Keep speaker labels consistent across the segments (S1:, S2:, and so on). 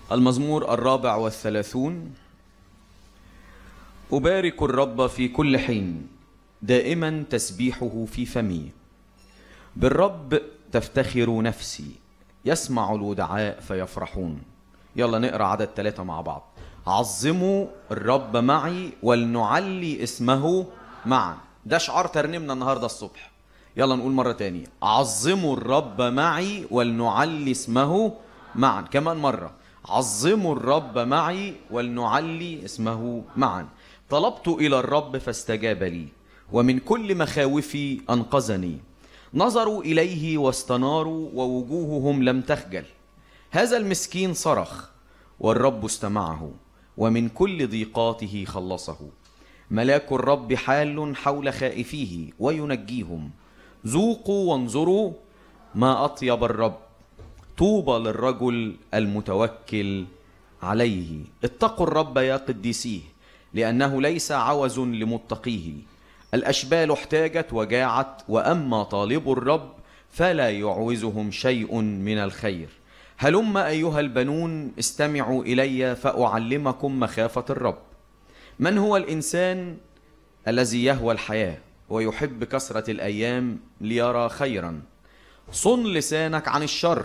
S1: المزمور الرابع والثلاثون أبارك الرب في كل حين دائما تسبيحه في فمي بالرب تفتخر نفسي يسمع الودعاء فيفرحون يلا نقرا عدد ثلاثة مع بعض عظموا الرب معي ولنعلي اسمه معا ده شعار ترنيمنا النهارده الصبح يلا نقول مرة تانية عظموا الرب معي ولنعلي اسمه معا كمان مرة عظموا الرب معي ولنعلي اسمه معا طلبت إلى الرب فاستجاب لي ومن كل مخاوفي أنقذني نظروا إليه واستناروا ووجوههم لم تخجل هذا المسكين صرخ والرب استمعه ومن كل ضيقاته خلصه ملاك الرب حال حول خائفيه وينجيهم ذوقوا وانظروا ما أطيب الرب طوبى للرجل المتوكل عليه اتقوا الرب يا قديسيه لأنه ليس عوز لمتقيه الأشبال احتاجت وجاعت وأما طالب الرب فلا يعوزهم شيء من الخير هلم أيها البنون استمعوا إلي فأعلمكم مخافة الرب من هو الإنسان الذي يهوى الحياة ويحب كثرة الأيام ليرى خيرا صن لسانك عن الشر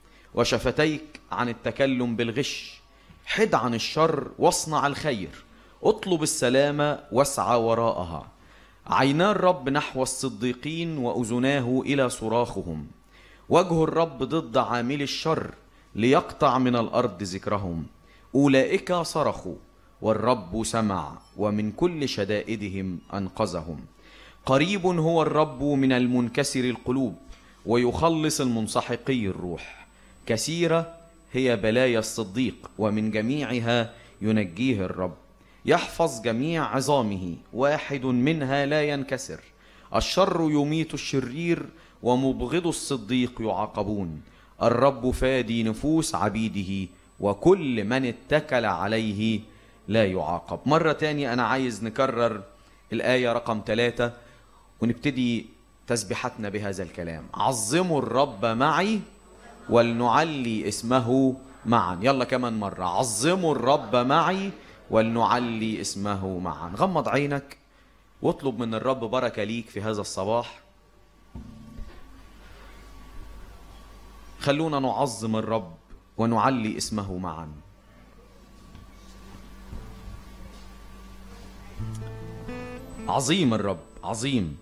S1: وشفتيك عن التكلم بالغش حد عن الشر واصنع الخير اطلب السلامة واسعى وراءها عينا الرب نحو الصديقين وأذناه إلى صراخهم وجه الرب ضد عامل الشر ليقطع من الأرض ذكرهم أولئك صرخوا والرب سمع ومن كل شدائدهم أنقذهم قريب هو الرب من المنكسر القلوب ويخلص المنسحقي الروح كثيرة هي بلايا الصديق ومن جميعها ينجيه الرب يحفظ جميع عظامه واحد منها لا ينكسر الشر يميت الشرير ومبغض الصديق يعاقبون الرب فادي نفوس عبيده وكل من اتكل عليه لا يعاقب مرة تانية أنا عايز نكرر الآية رقم ثلاثة ونبتدي تسبيحتنا بهذا الكلام عظموا الرب معي ولنعلي اسمه معا يلا كمان مرة عظموا الرب معي ولنعلي اسمه معا غمض عينك واطلب من الرب بركة ليك في هذا الصباح خلونا نعظم الرب ونعلي اسمه معا عظيم الرب عظيم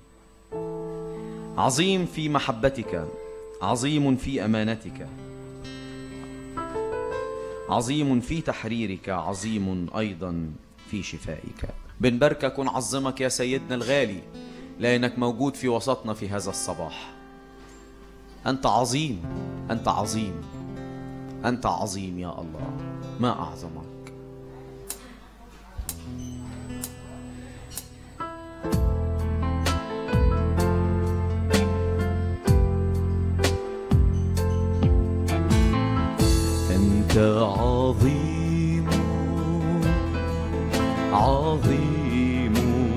S1: عظيم في محبتك عظيم في امانتك عظيم في تحريرك عظيم ايضا في شفائك بنباركك ونعظمك يا سيدنا الغالي لانك موجود في وسطنا في هذا الصباح انت عظيم انت عظيم انت عظيم يا الله ما اعظمك
S2: أنت عظيم عظيم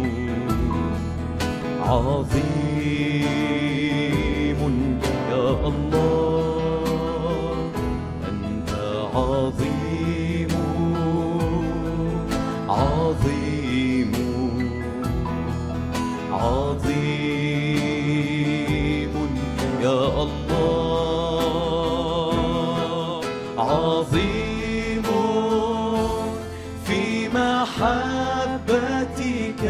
S2: عظيم يا الله أنت عظيم عظيم عظيم يا الله عظيم في محبتك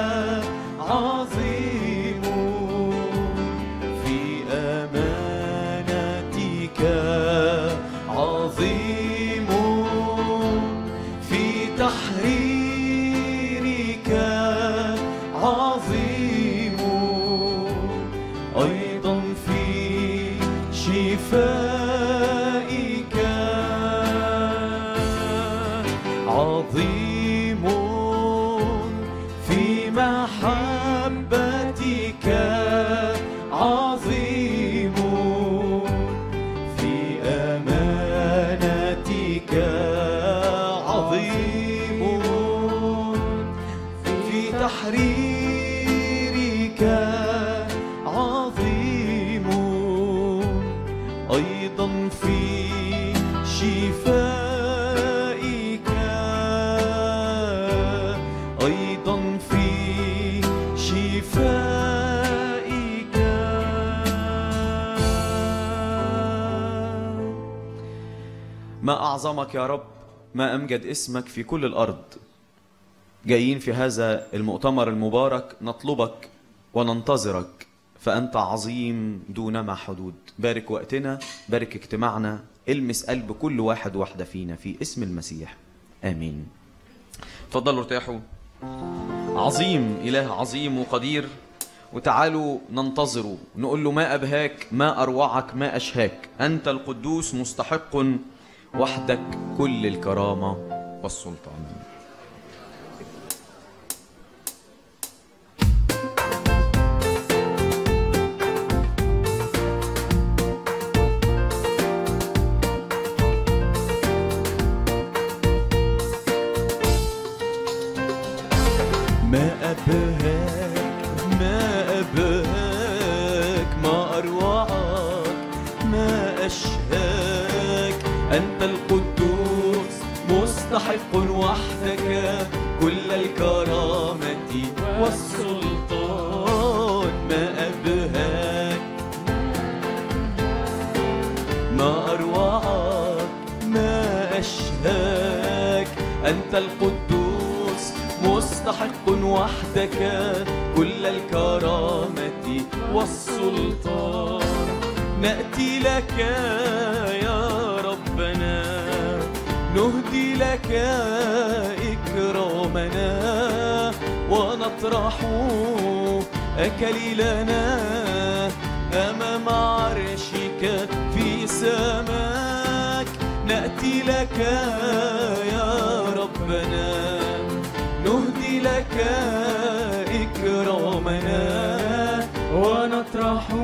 S2: عظيم في أمانتك عظيم في تحريرك عظيم أيضا في شفائك عظيم في محبتك عظيم في أمانتك عظيم في تحريرك عظيم أيضا في شفائك
S1: ما أعظمك يا رب ما أمجد اسمك في كل الأرض جايين في هذا المؤتمر المبارك نطلبك وننتظرك فأنت عظيم دون ما حدود بارك وقتنا بارك اجتماعنا المس قلب كل واحد واحدة فينا في اسم المسيح آمين تفضلوا ارتاحوا عظيم إله عظيم وقدير وتعالوا ننتظره نقول له ما أبهاك ما أروعك ما أشهاك أنت القدوس مستحق وحدك كل الكرامة والسلطان
S2: ما أبهاك ما أبهاك ما أروعك ما أشهاك أنت القدوس مستحق وحدك كل الكرامة والسلطان ما أبهاك ما أروعك ما أشهاك أنت القدوس مستحق وحدك كل الكرامة والسلطان نأتي لك يا ربنا نهدي لك إكرامنا ونطرح أكليلنا أمام عرشك في سماك نأتي لك يا ربنا نهدي لك إكرامنا ونطرح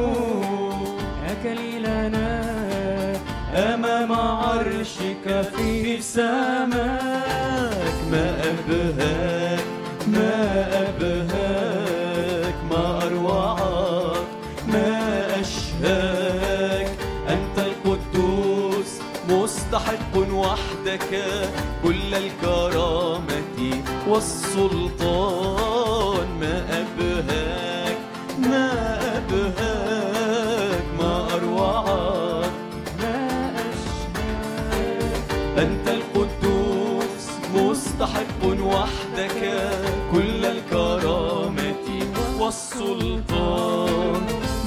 S2: أكليلنا أمام عرشك في سماك ما أبهاك ما أبهاك ما أروعك ما أشهاك أنت القدوس مستحق وحدك كل الكرامة والسلطان ما أبهاك ما أبهاك ما أروعك ما أشهاك أنت القدوس مستحق وحدك كل الكرامة والسلطان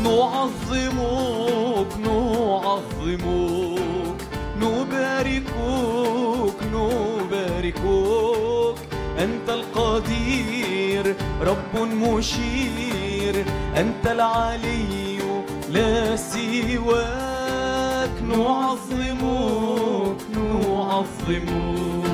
S2: نعظمك نعظمك نباركك نباركك أنت القدير رب مشير أنت العلي لا سواك نعظمك نعظمك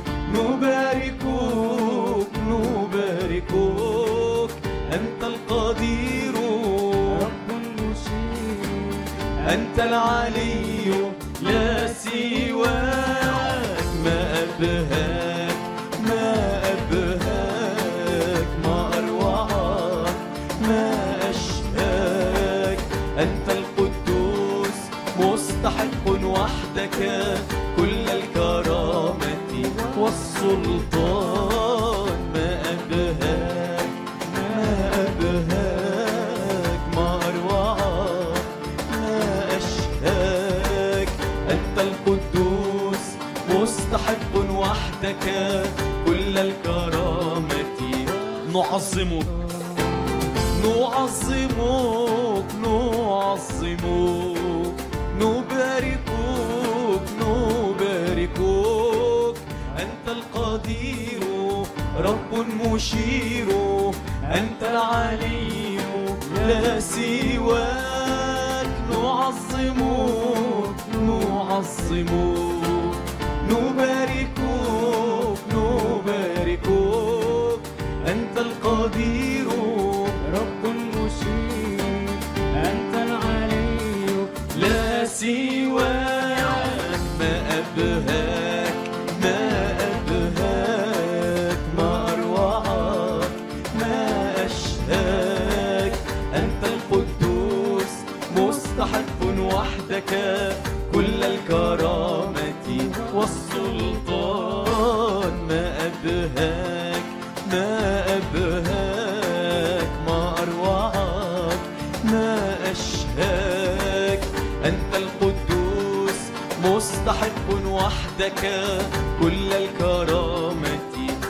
S2: نباركك نباركك أنت القدير رب مشير أنت العلي لا سواك ما أبهاك ما أبهاك ما أروعك ما أشهاك أنت القدوس مستحق وحدك كل الكرامة والسلطان ما أبهاك ما أبهاك ما أروعك ما أشهاك أنت القدوس مستحق وحدك كل الكرامة نعظمك نعظمك نعظمك نباركك نباركك أنت القدير رب مشير أنت العلي لا سواك نعظمك نعظمك نباركك نباركك أنت القدير رب مشير أنت العلي لا سواك ما أبهاك ما أبهاك ما أروعك ما أشهاك أنت القدوس مستحق وحدك كل الكرامة والسلطان ما أبهاك ما أبهاك ما أروعك ما أشهاك أنت القدوس مستحق وحدك لك كل الكرامة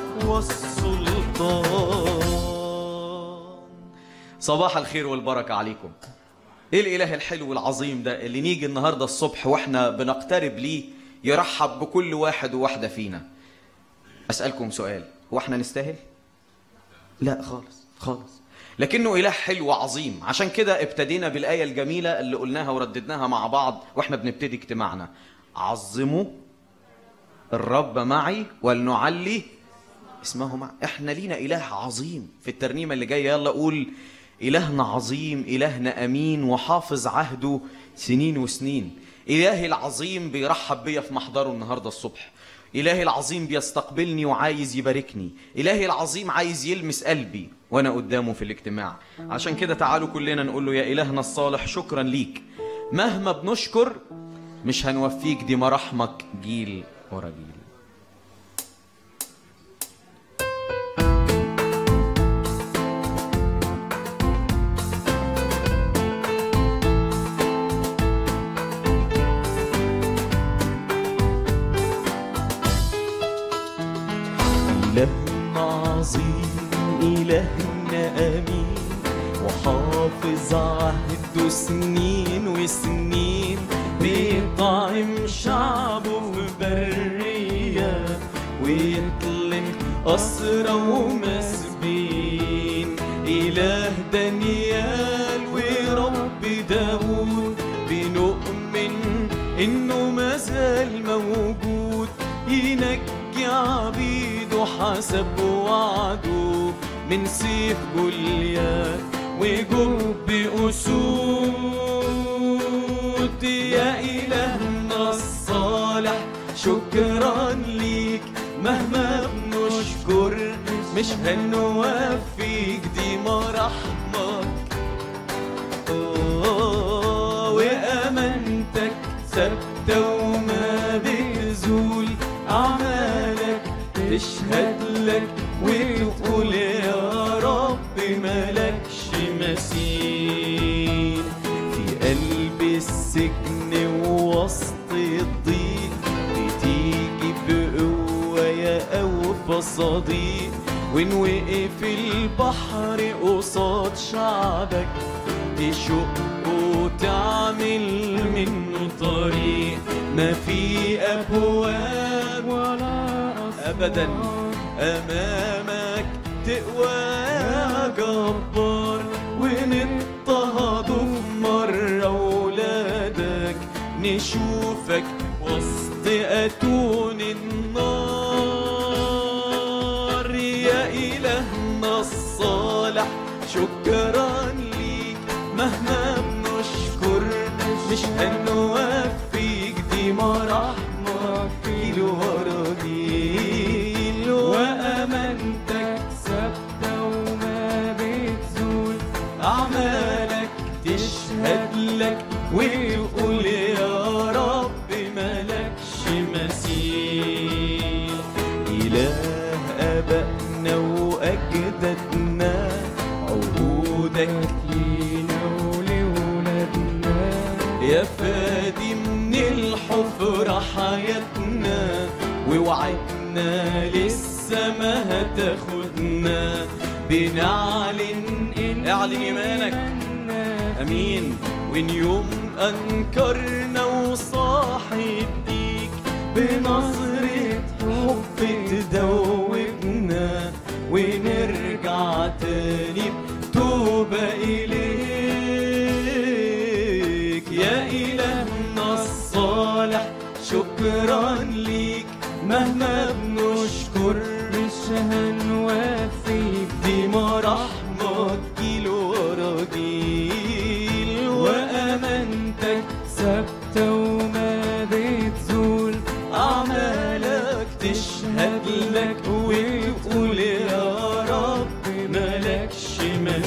S2: والسلطان
S1: صباح الخير والبركة عليكم ايه الاله الحلو العظيم ده اللي نيجي النهاردة الصبح واحنا بنقترب ليه يرحب بكل واحد وواحدة فينا اسألكم سؤال هو احنا نستاهل لا خالص خالص لكنه اله حلو وعظيم عشان كده ابتدينا بالايه الجميله اللي قلناها ورددناها مع بعض واحنا بنبتدي اجتماعنا عظموا الرب معي ولنعلي اسمه مع احنا لينا اله عظيم في الترنيمه اللي جايه يلا قول الهنا عظيم الهنا امين وحافظ عهده سنين وسنين الهي العظيم بيرحب بيا في محضره النهارده الصبح إلهي العظيم بيستقبلني وعايز يباركني إلهي العظيم عايز يلمس قلبي وأنا قدامه في الاجتماع عشان كده تعالوا كلنا نقول له يا إلهنا الصالح شكرا ليك مهما بنشكر مش هنوفيك دي مراحمك جيل ورا جيل
S2: إلهنا عظيم إلهنا أمين وحافظ عهده سنين وسنين بيطعم شعبه في برية ويطلق أسرى ومسبين إله دانيال ورب داود بنؤمن إنه مازال موجود ينجي عبيده حسب وعده من سيف جوليات وجب أسود يا إلهنا الصالح شكرا ليك مهما بنشكر مش هنوفيك دي مراحمك آه، وأمانتك ثابتة وما بتزول أعمالك تشهد لك وتقول يا رب ملكش مثيل في قلب السجن ووسط الضيق بتيجي بقوة يا أوفى صديق وإن وقف البحر قصاد شعبك تشق وتعمل منه طريق ما في أبواب ولا أبدا أمامك تقوى يا جبار ونضطهدوا في مرة ولادك نشوفك وسط أتون النار يا إلهنا الصالح شكرا ليك مهما بنشكر مش هنوفيك دي مراحمك جيل ورا جيل وأمانتك ثابتة وما بتزول أعمالك تشهد لك ويقول يا رب ملكش مثيل إله آبائنا وأجدادنا عهودك لينا ولولادنا يا فادي من الحفرة حياتنا ووعدنا لسه ما هتاخدنا بنعلن إن اعلن إيمانك امين وان يوم انكرنا وصاحب ديك بنظرة حب تدوبنا ونرجع تاني بتوبة إليك يا إلهنا الصالح شكرا ليك مهما بنشكر مش هنوفيك دي مراحمك جيل ورا جيل وأمانتك ثابتة وما بتزول أعمالك تشهد لك وتقول يا رب ملكش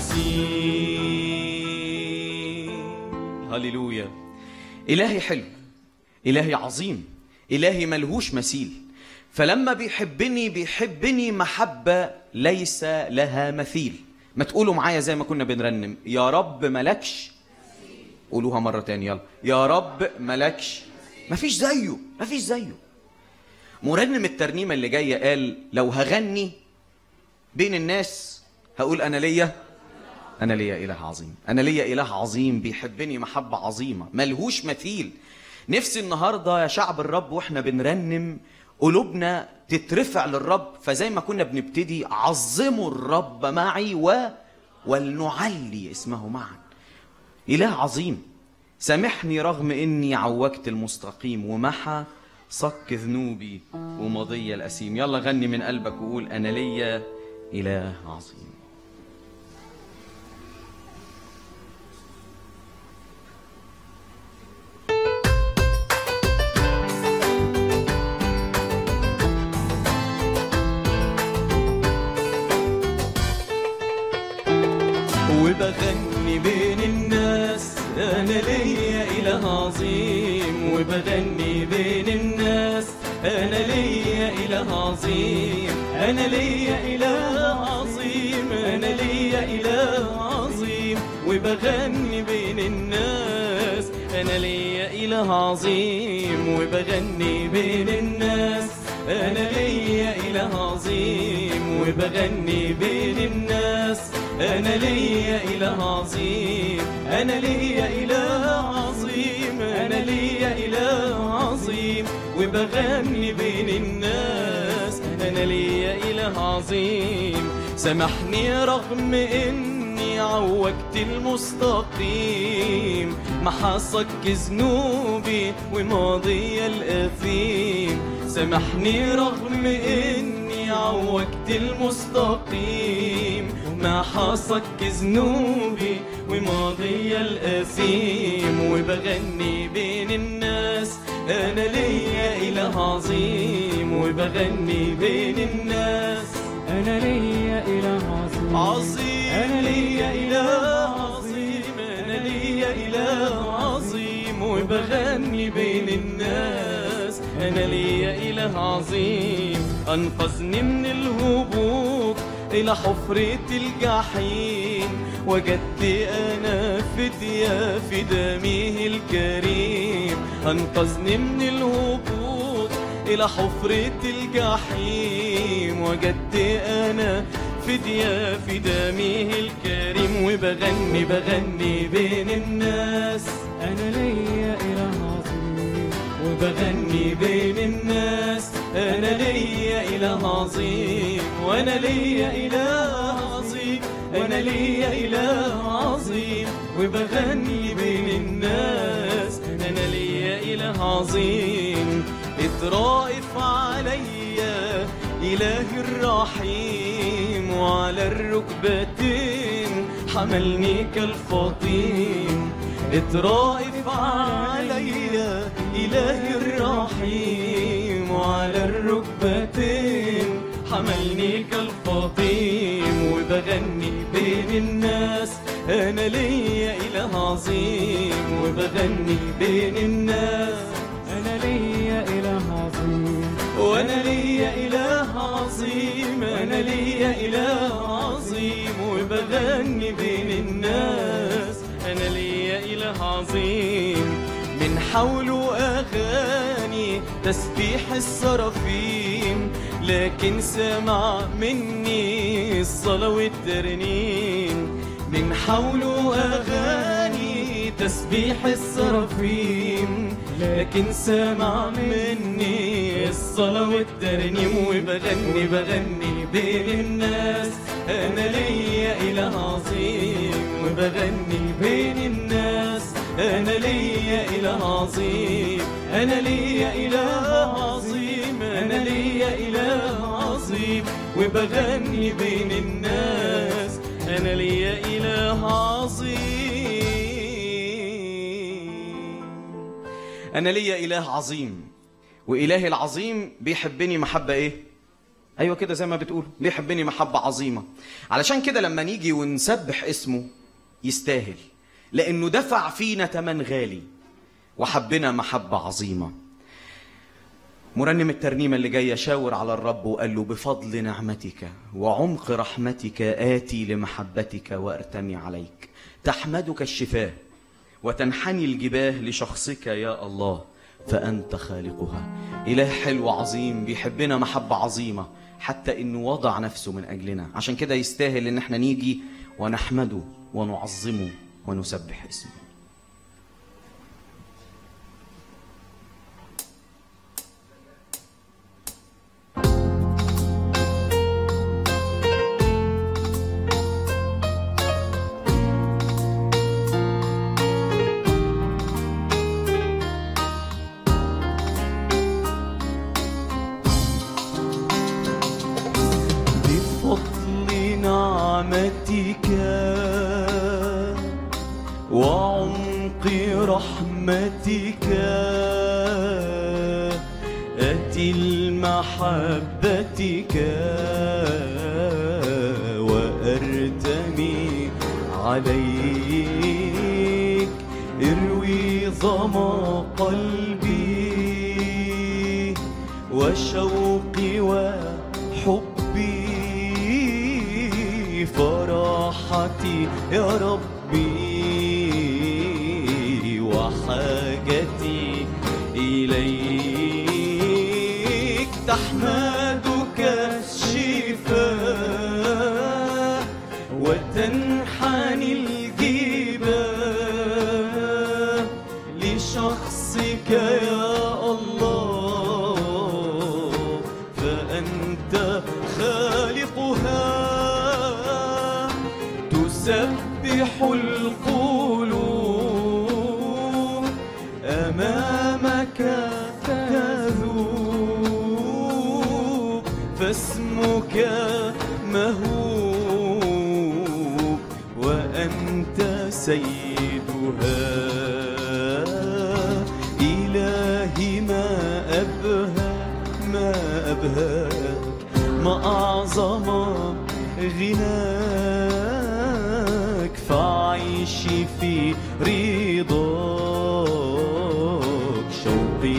S2: مثيل
S1: هللويا إلهي حلو إلهي عظيم إلهي ملهوش مثيل فلما بيحبني بيحبني محبة ليس لها مثيل ما تقولوا معايا زي ما كنا بنرنم يا رب ملكش قولوها مرة تانية يلا يا رب ملكش مفيش زيه مفيش زيه مرنم الترنيمة اللي جاية قال لو هغني بين الناس هقول أنا ليا أنا ليا إله عظيم أنا ليا إله عظيم بيحبني محبة عظيمة ملهوش مثيل نفسي النهاردة يا شعب الرب وإحنا بنرنم قلوبنا تترفع للرب فزي ما كنا بنبتدي عظموا الرب معي و ولنعلي اسمه معا إله عظيم سامحني رغم إني عوجت المستقيم ومحى صك ذنوبي ومضي الأسيم يلا غني من قلبك وقول أنا ليا إله عظيم
S2: وبغني بين الناس انا ليا اله عظيم وبغني بين الناس انا ليا اله عظيم انا ليا اله عظيم انا ليا اله عظيم وبغني بين الناس انا ليا اله عظيم وبغني بين الناس انا ليا اله عظيم وبغني بين الناس أنا ليا إله عظيم أنا ليا إله عظيم أنا ليا إله عظيم وبغني بين الناس أنا ليا إله عظيم سامحني رغم إني عوجت المستقيم محصك ذنوبي وماضي الأثيم سامحني رغم إني عوجت المستقيم ما حصك ذنوبي وماضي الأثيم وبغني بين الناس أنا ليا إله عظيم وبغني بين الناس
S3: أنا ليا إله عظيم
S2: عظيم أنا ليا إله عظيم أنا ليا إله عظيم وبغني بين الناس أنا ليا إله عظيم أنقذني من الهبوط إلى حفرة الجحيم وجدت أنا فدية في دمه الكريم أنقذني من الهبوط إلى حفرة الجحيم وجدت أنا فدية في دمه الكريم وبغني بغني بين الناس
S3: أنا ليا إله عظيم
S2: وبغني بين الناس أنا ليا إله عظيم وأنا ليا إله عظيم وأنا ليا إله عظيم وبغني بين الناس أنا ليا إله عظيم اترائف عليا إلهي الرحيم وعلى الركبتين حملني كالفطيم اترائف عليا إلهي الرحيم وعلى الركبتين حملني كالفطيم وبغني بين الناس أنا ليا إله عظيم وبغني بين الناس
S3: أنا ليا إله عظيم
S2: وانا ليا اله عظيم انا ليا اله عظيم وبغني بين الناس انا ليا اله عظيم من حوله اغاني تسبيح السرافيم لكن سمع مني الصلاة والترنيم من حوله اغاني تسبيح السرافيم لكن سمع مني الصلاة والترنيم وبغني بغني بين الناس أنا ليا إله عظيم وبغني بين الناس أنا ليا إله عظيم أنا ليا إله عظيم أنا ليا إله عظيم وبغني بين الناس أنا ليا إله عظيم
S1: أنا ليا إله عظيم وإلهي العظيم بيحبني محبة إيه؟ أيوة كده زي ما بتقول بيحبني محبة عظيمة علشان كده لما نيجي ونسبح اسمه يستاهل لأنه دفع فينا تمن غالي وحبنا محبة عظيمة مرنم الترنيمة اللي جاية شاور على الرب وقال له بفضل نعمتك وعمق رحمتك آتي لمحبتك وأرتمي عليك تحمدك الشفاه وتنحني الجباه لشخصك يا الله فأنت خالقها إله حلو عظيم بيحبنا محبة عظيمة حتى إنه وضع نفسه من أجلنا عشان كده يستاهل إن احنا نيجي ونحمده ونعظمه ونسبح اسمه
S2: بفضل نعمتك وعمق رحمتك أتي لمحبتك وأرتمي عليك اروي ظما قلبي وشوقي وحبي فرحتي يا ربي وحاجتي إليك تحمدك الشفاء وتنحني الجبال لشخصك يا الله فأنت خالقها تسبح القلوب أمامك تذوب فاسمك مهوب وأنت سيدها إلهي ما أبهى ما أبهاك ما أعظم غناك فعيشي في رضاك شوقي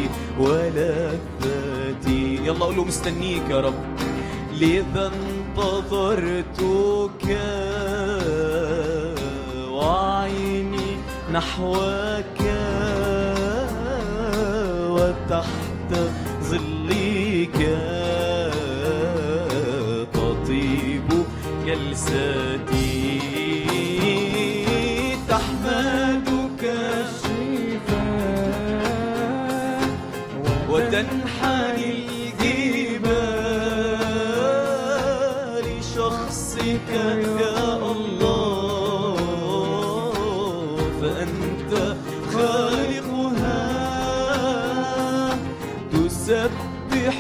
S2: ولذاتي يلا قول له مستنيك يا رب لذا انتظرتك وعيني نحوك وتحت ظلك تطيب جلساتي تحمدك
S3: شفاء
S2: وتنحني الجبال لشخصك يا الله فأنت خالقها تسبح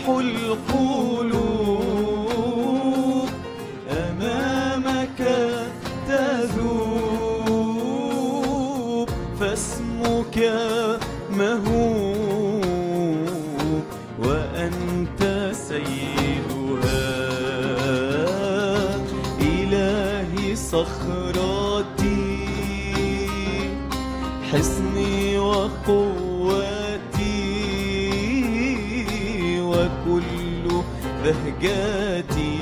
S2: القلوب أمامك تذوب فاسمك مهوب وأنت سيدها إلهي صخرتي حصني وقوتي وكل بهجاتي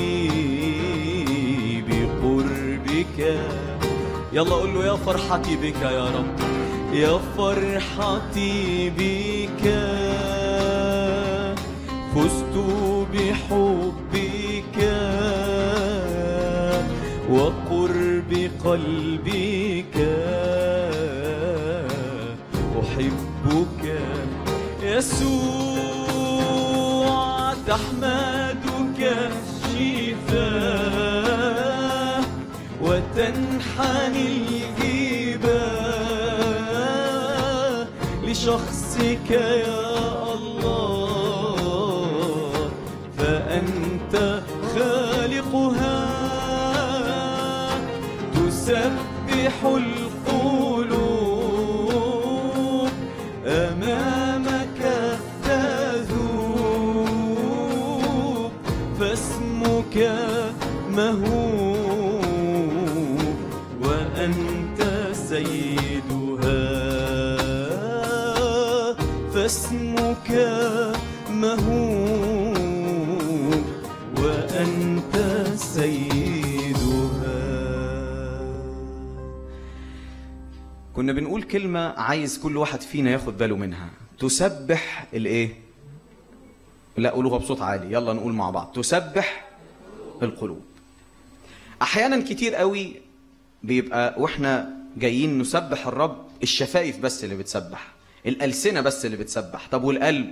S2: بقربك يلا قول له يا فرحتي بك يا رب يا فرحتي بك فزت بحبك وقرب قلبك أحبك يسوع تحمدك الشفاء وتنحني الجبال لشخصك يا الله فأنت خالقها تسبح القلوب أمامك تذوب فاسمك مهوب وأنت سيدها فاسمك مهوب وأنت سيدها
S1: كنا بنقول كلمة عايز كل واحد فينا ياخد باله منها تسبح الايه لا قولوها بصوت عالي يلا نقول مع بعض تسبح القلوب احيانا كتير قوي بيبقى واحنا جايين نسبح الرب الشفايف بس اللي بتسبح الالسنه بس اللي بتسبح طب والقلب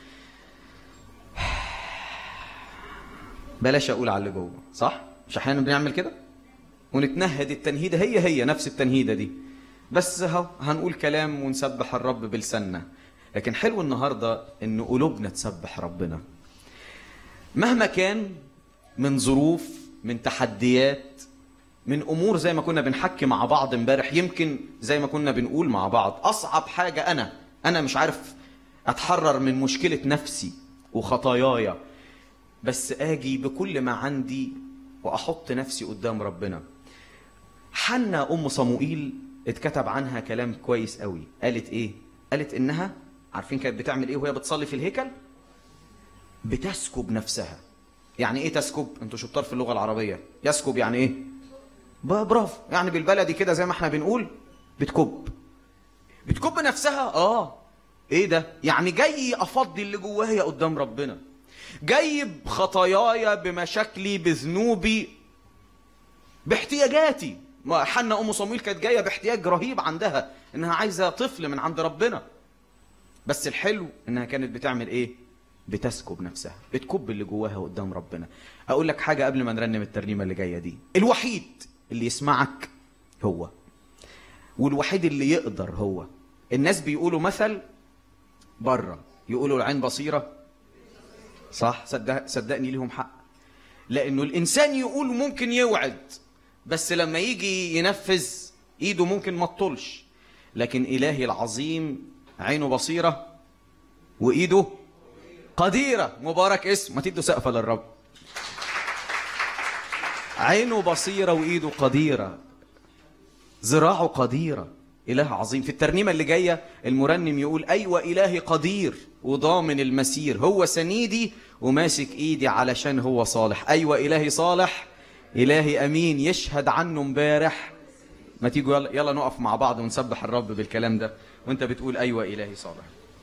S1: بلاش اقول على اللي جوه صح مش احيانا بنعمل كده ونتنهد التنهيده هي هي نفس التنهيده دي بس اهو هنقول كلام ونسبح الرب بلساننا لكن حلو النهارده ان قلوبنا تسبح ربنا مهما كان من ظروف من تحديات من امور زي ما كنا بنحكي مع بعض امبارح يمكن زي ما كنا بنقول مع بعض اصعب حاجه انا انا مش عارف اتحرر من مشكله نفسي وخطاياي بس اجي بكل ما عندي واحط نفسي قدام ربنا حنا ام صموئيل اتكتب عنها كلام كويس قوي قالت ايه قالت انها عارفين كانت بتعمل ايه وهي بتصلي في الهيكل بتسكب نفسها يعني ايه تسكب انتوا شطار في اللغه العربيه يسكب يعني ايه ب- برافو يعني بالبلدي كده زي ما احنا بنقول بتكب بتكب نفسها اه ايه ده يعني جاي افضي اللي جوايا قدام ربنا جاي بخطاياي بمشاكلي بذنوبي باحتياجاتي ما حنا ام صمويل كانت جايه باحتياج رهيب عندها انها عايزه طفل من عند ربنا بس الحلو انها كانت بتعمل ايه بتسكب نفسها بتكب اللي جواها قدام ربنا اقول لك حاجه قبل ما نرنم الترنيمه اللي جايه دي الوحيد اللي يسمعك هو والوحيد اللي يقدر هو الناس بيقولوا مثل بره يقولوا العين بصيره صح صدق صدقني ليهم حق لانه الانسان يقول ممكن يوعد بس لما يجي ينفذ ايده ممكن ما تطولش لكن الهي العظيم عينه بصيره وايده قديره مبارك اسم ما تدوا سقفه للرب عينه بصيره وايده قديره ذراعه قديره اله عظيم في الترنيمه اللي جايه المرنم يقول ايوه الهي قدير وضامن المسير هو سنيدي وماسك ايدي علشان هو صالح ايوه الهي صالح الهي امين يشهد عنه امبارح ما تيجوا يلا, يلا نقف مع بعض ونسبح الرب بالكلام ده وانت بتقول ايوه الهي صالح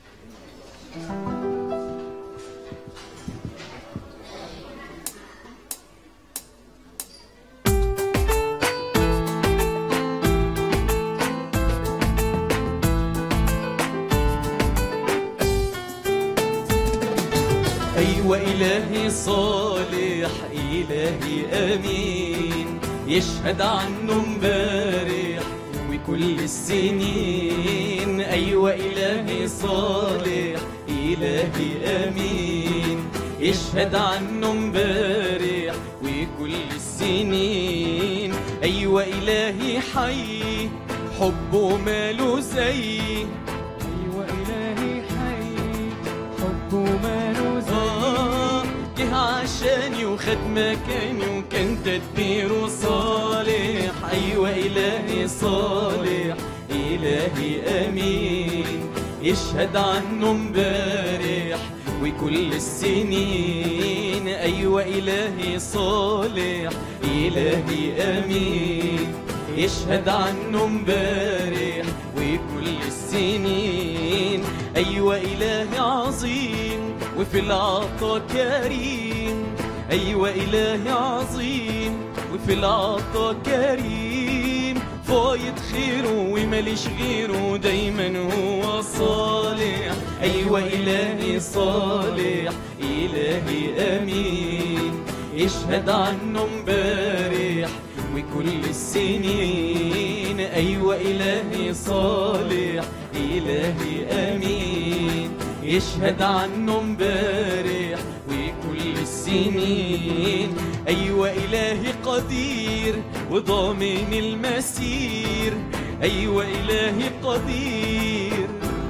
S2: أيوة إلهي صالح إلهي أمين يشهد عنه امبارح وكل السنين أيوة إلهي صالح إلهي أمين يشهد عنه امبارح وكل السنين أيوة إلهي حي حبه ماله زي
S3: أيوة إلهي حي حبه ماله زي
S2: آه، جه عشاني وخد مكاني وكان تدبيره صالح أيوة إلهي صالح إلهي أمين يشهد عنه امبارح وكل السنين أيوة إلهي صالح إلهي أمين يشهد عنه امبارح وكل السنين أيوة إلهي عظيم وفي العطا كريم أيوة إلهي عظيم وفي العطا كريم فايض خيره وماليش غيره دايما هو صالح أيوة إلهي صالح إلهي أمين يشهد عنه امبارح وكل السنين أيوة إلهي صالح إلهي أمين يشهد عنه امبارح وكل السنين أيوة إلهي قدير وضامن المسير أيوة إلهي قدير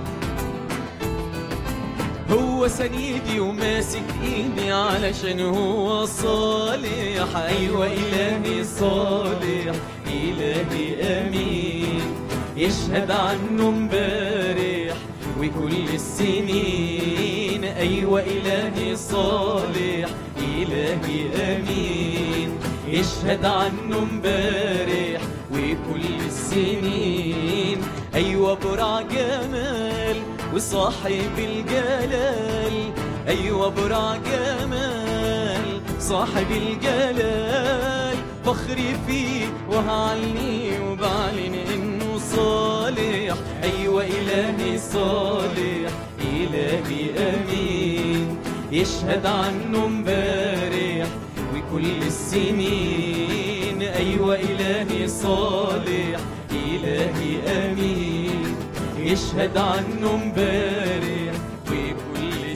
S2: هو سنيدي وماسك ايدي علشان هو صالح ايوه الهي صالح الهي امين يشهد عنه امبارح وكل السنين ايوه الهي صالح الهي امين يشهد عنه امبارح وكل السنين ايوه برع جمال وصاحب الجلال أيوة برع جمال صاحب الجلال فخري فيه وهعلني وبعلن إنه صالح أيوة إلهي صالح إلهي أمين يشهد عنه مبارح وكل السنين أيوة إلهي صالح إلهي أمين يشهد عنه مبارح وكل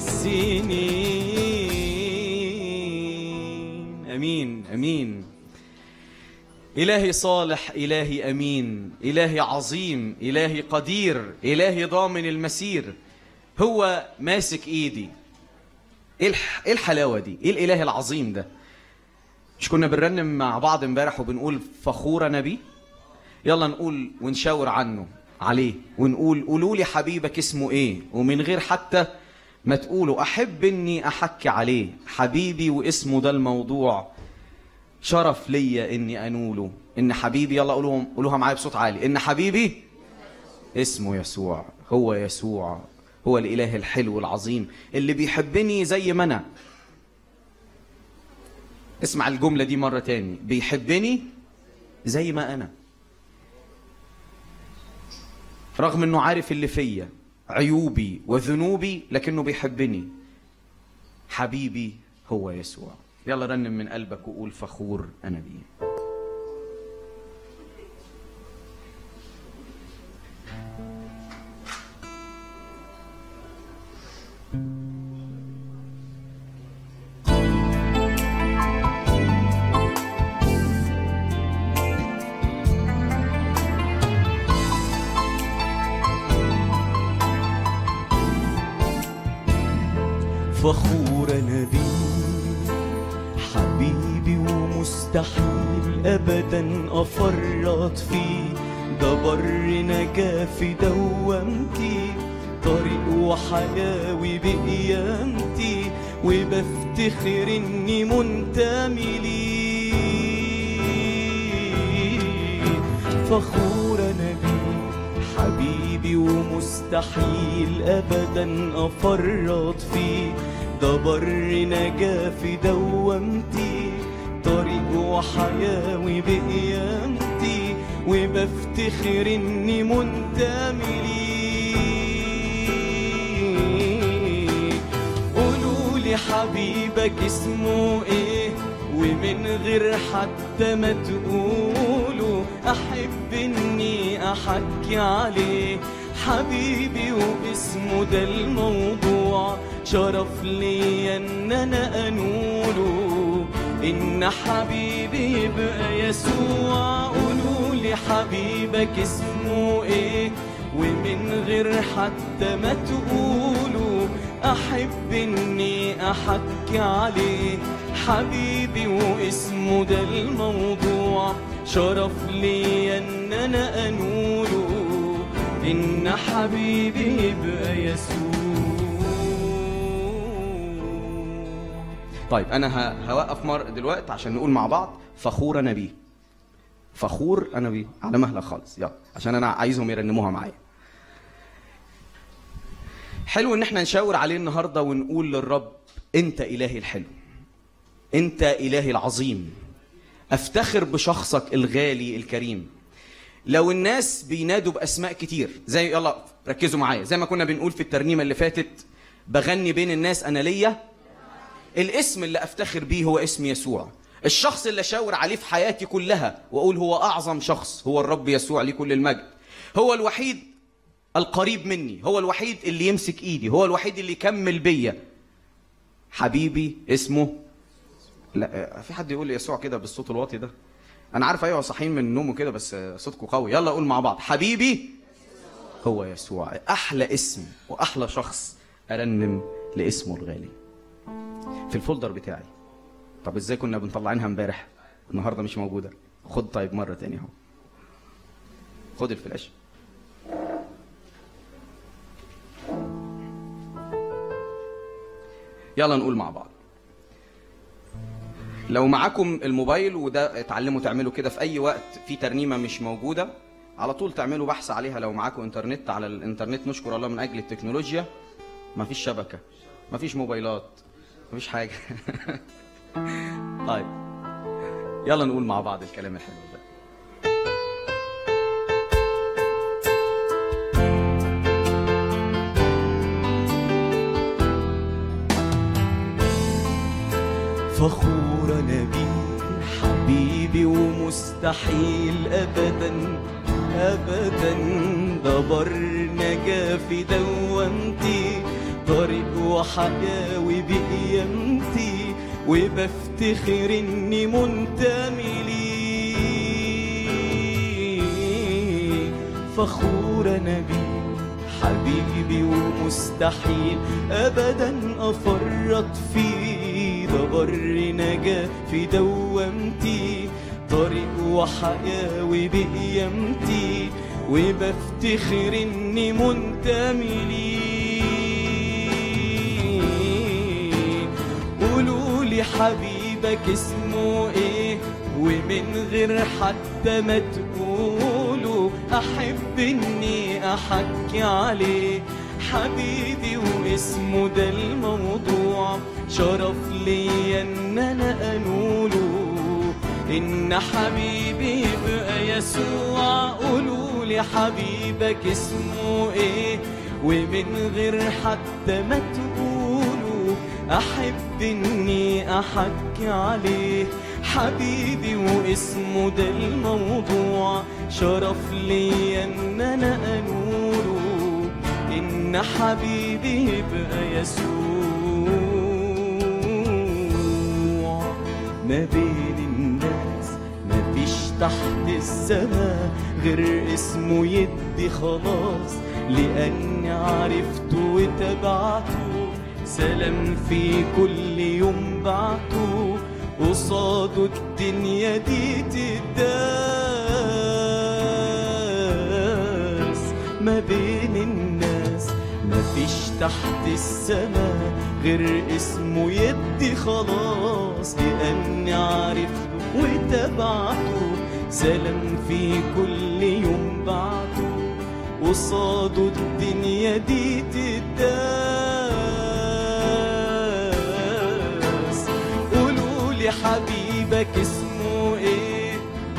S2: السنين
S1: امين امين الهي صالح الهي امين الهي عظيم الهي قدير الهي ضامن المسير هو ماسك ايدي ايه الح- إيه الحلاوه دي ايه الاله العظيم ده مش كنا بنرنم مع بعض امبارح وبنقول فخورنا بيه يلا نقول ونشاور عنه عليه ونقول قولوا لي حبيبك اسمه ايه ومن غير حتى ما تقولوا احب اني احكي عليه حبيبي واسمه ده الموضوع شرف ليا اني انوله ان حبيبي يلا قولوهم قولوها معايا بصوت عالي ان حبيبي اسمه يسوع هو يسوع هو الاله الحلو العظيم اللي بيحبني زي ما انا اسمع الجمله دي مره تاني بيحبني زي ما انا رغم انه عارف اللي فيا عيوبي وذنوبي لكنه بيحبني حبيبي هو يسوع يلا رنم من قلبك وقول فخور انا بيه
S2: فخور انا بيه حبيبي ومستحيل ابدا افرط فيه ده بر نجا في دوامتي طريق وحياوي بقيامتي وبفتخر اني منتمي ليه فخور انا بيه حبيبي ومستحيل ابدا افرط فيه ده بر نجا في دوامتي طريق وحياوي بقيامتي وبفتخر اني منتمي ليه قولوا لي حبيبك اسمه ايه ومن غير حتى ما تقولوا احب اني احكي عليه حبيبي واسمه ده الموضوع شرف لي ان انا انوله ان حبيبي يبقى يسوع قولوا لي حبيبك اسمه ايه ومن غير حتى ما تقولوا احب اني احكي عليه حبيبي واسمه ده الموضوع شرف لي ان انا انوله ان حبيبي يبقى يسوع
S1: طيب انا ه- هوقف مر دلوقتي عشان نقول مع بعض فخور انا بيه فخور انا بيه على مهلك خالص يلا عشان انا عايزهم يرنموها معايا حلو ان احنا نشاور عليه النهارده ونقول للرب انت الهي الحلو انت الهي العظيم افتخر بشخصك الغالي الكريم لو الناس بينادوا باسماء كتير زي يلا ركزوا معايا زي ما كنا بنقول في الترنيمه اللي فاتت بغني بين الناس انا ليا الاسم اللي افتخر بيه هو اسم يسوع الشخص اللي اشاور عليه في حياتي كلها واقول هو اعظم شخص هو الرب يسوع ليه كل المجد هو الوحيد القريب مني هو الوحيد اللي يمسك ايدي هو الوحيد اللي يكمل بيا حبيبي اسمه لا في حد يقول لي يسوع كده بالصوت الواطي ده انا عارف ايوه صاحيين من النوم وكده بس صوتكم قوي يلا قول مع بعض حبيبي هو يسوع احلى اسم واحلى شخص ارنم لاسمه الغالي في الفولدر بتاعي طب ازاي كنا بنطلعينها امبارح النهارده مش موجوده خد طيب مره تاني اهو خد الفلاش يلا نقول مع بعض لو معاكم الموبايل وده اتعلموا تعملوا كده في اي وقت في ترنيمه مش موجوده على طول تعملوا بحث عليها لو معاكم انترنت على الانترنت نشكر الله من اجل التكنولوجيا مفيش شبكه مفيش موبايلات مفيش حاجه طيب يلا نقول مع بعض الكلام الحلو ده
S2: فخور أنا بيك حبيبي ومستحيل أبدا أبدا ده بر نجا في دوامتي طريق وحياوي بقيامتي وبفتخر إني منتمي ليه فخور أنا بيك حبيبي ومستحيل ابدا افرط فيه ده بر نجا في دوامتي طريق وحياوي بقيامتي وبفتخر اني منتمي ليه قولوا لي حبيبك اسمه ايه ومن غير حتى ما تقولوا احب اني احكي عليه حبيبي واسمه ده الموضوع شرف ليا ان انا انوله ان حبيبي يبقى يسوع قولوا لي حبيبك اسمه ايه ومن غير حتى ما تقولوا احب اني احكي عليه حبيبي واسمه ده الموضوع شرف ليا ان انا انوره ان حبيبي يبقى يسوع ما بين الناس مفيش تحت السماء غير اسمه يدي خلاص لاني عرفته وتبعته سلام في كل يوم بعته قصاده الدنيا دي تداس ما بين الناس مفيش تحت السماء غير اسمه يدي خلاص لأني عرفته وتبعته سلام في كل يوم بعته قصاده الدنيا دي تداس قولوا لي حبيبك اسمه ايه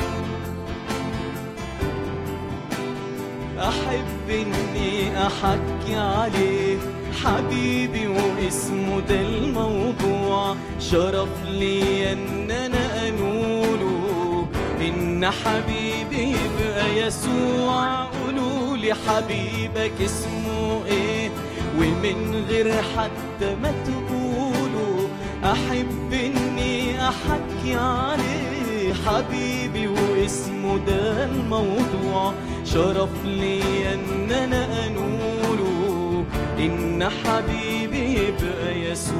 S2: احب اني احكي عليه حبيبي واسمه ده الموضوع شرف لي ان انا انوله ان حبيبي يبقى يسوع قولوا لي حبيبك اسمه ايه ومن غير حتى ما تقولوا احب اني احكي عليه حبيبي واسمه ده الموضوع شرف لي ان انا انوله ان حبيبي يبقى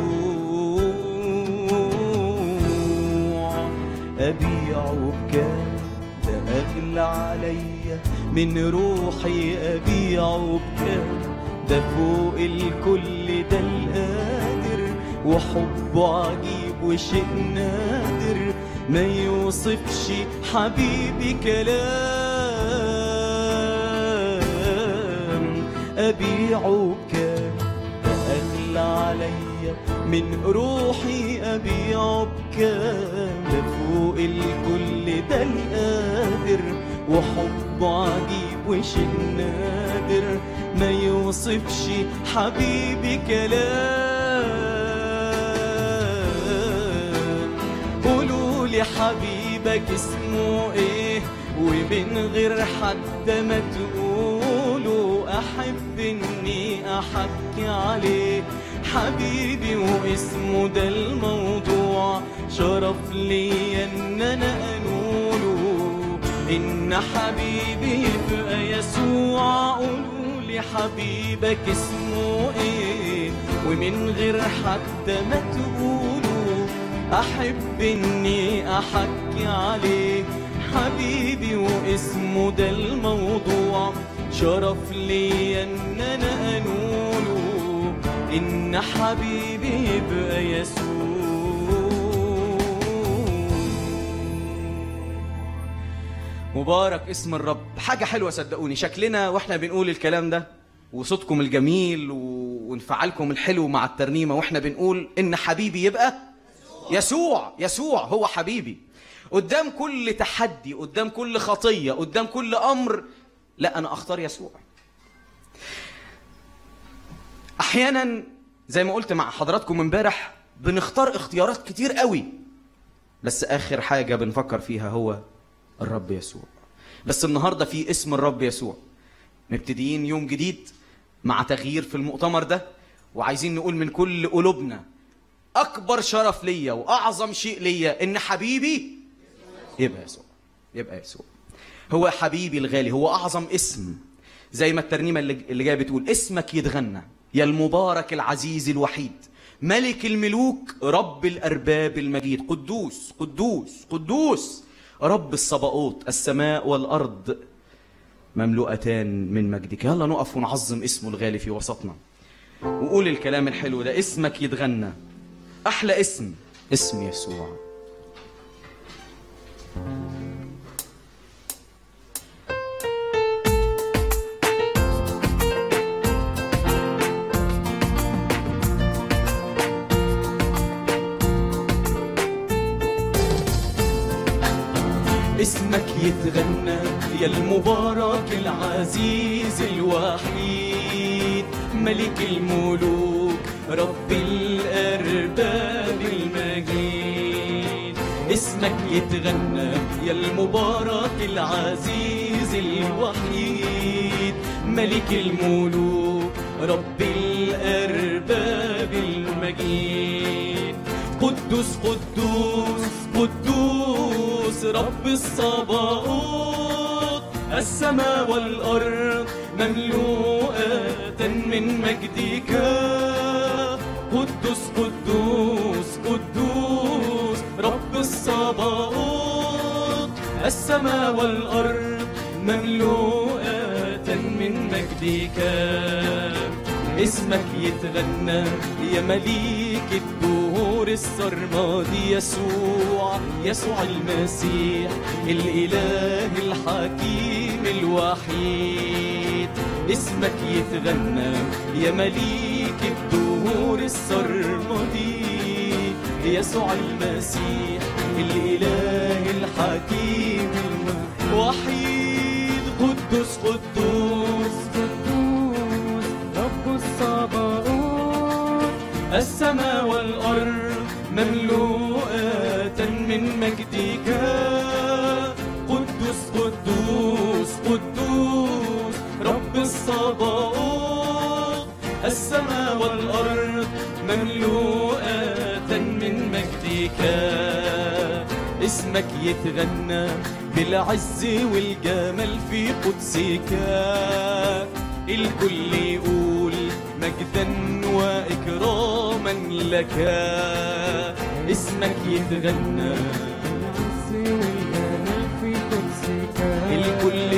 S2: يسوع ابيعه بكام ده اغلى عليا من روحي ابيعه بكام ده فوق الكل ده القادر وحبه عجيب وشيء نادر ما يوصفش حبيبي كلام أبيعه بكام ده أغلى عليا من روحي أبيعه بكام ده فوق الكل ده القادر وحبه عجيب وشيء نادر ما يوصفش حبيبي كلام قولوا لي حبيبك اسمه ايه ومن غير حتى ما تقولوا احب اني احكي عليه حبيبي واسمه ده الموضوع شرف لي ان انا انوله ان حبيبي يبقى يسوع قولوا لي حبيبك اسمه ايه ومن غير حتى ما تقولوا احب اني احكي عليه حبيبي واسمه ده الموضوع شرف لي ان انا انوله ان حبيبي يبقى يسوع
S1: مبارك اسم الرب حاجة حلوة صدقوني شكلنا واحنا بنقول الكلام ده وصوتكم الجميل و- وانفعالكم الحلو مع الترنيمة واحنا بنقول ان حبيبي يبقى يسوع يسوع هو حبيبي قدام كل تحدي قدام كل خطية قدام كل أمر لا أنا أختار يسوع أحيانا زي ما قلت مع حضراتكم امبارح بنختار اختيارات كتير قوي بس آخر حاجة بنفكر فيها هو الرب يسوع بس النهاردة في اسم الرب يسوع مبتدئين يوم جديد مع تغيير في المؤتمر ده وعايزين نقول من كل قلوبنا أكبر شرف ليا وأعظم شيء ليا إن حبيبي يبقى يسوع يبقى يسوع هو حبيبي الغالي هو أعظم اسم زي ما الترنيمة اللي اللي جاية بتقول اسمك يتغنى يا المبارك العزيز الوحيد ملك الملوك رب الأرباب المجيد قدوس قدوس قدوس رب الصباؤوت السماء والأرض مملوءتان من مجدك يلا نقف ونعظم اسمه الغالي في وسطنا وقول الكلام الحلو ده اسمك يتغنى أحلى اسم اسم يسوع
S2: اسمك يتغنى يا المبارك العزيز الوحيد ملك الملوك رب الأرباب المجيد اسمك يتغنى يا المبارك العزيز الوحيد ملك الملوك رب الأرباب المجيد قدوس قدوس قدوس رب الصباؤوت السماء والأرض مملوءة من مجدك قدوس قدوس قدوس رب الصباؤوت السماء والأرض مملوءة من مجدك اسمك يتغنى يا مليك الدهور السرمادي يسوع يسوع المسيح الإله الحكيم الوحيد اسمك يتغنى يا مليك الدهور السرمدي يسوع المسيح الإله الحكيم الوحيد قدوس قدوس
S3: قدوس رب الصباؤوت
S2: السماء والأرض مملوءة من مجدك قدوس قدوس قدوس رب الصباؤوت السماء والأرض مملوءة من مجدك اسمك يتغنى بالعز والجمال في قدسك الكل يقول مجدا وإكراما لك اسمك يتغنى
S3: العز والجمال في قدسك
S2: الكل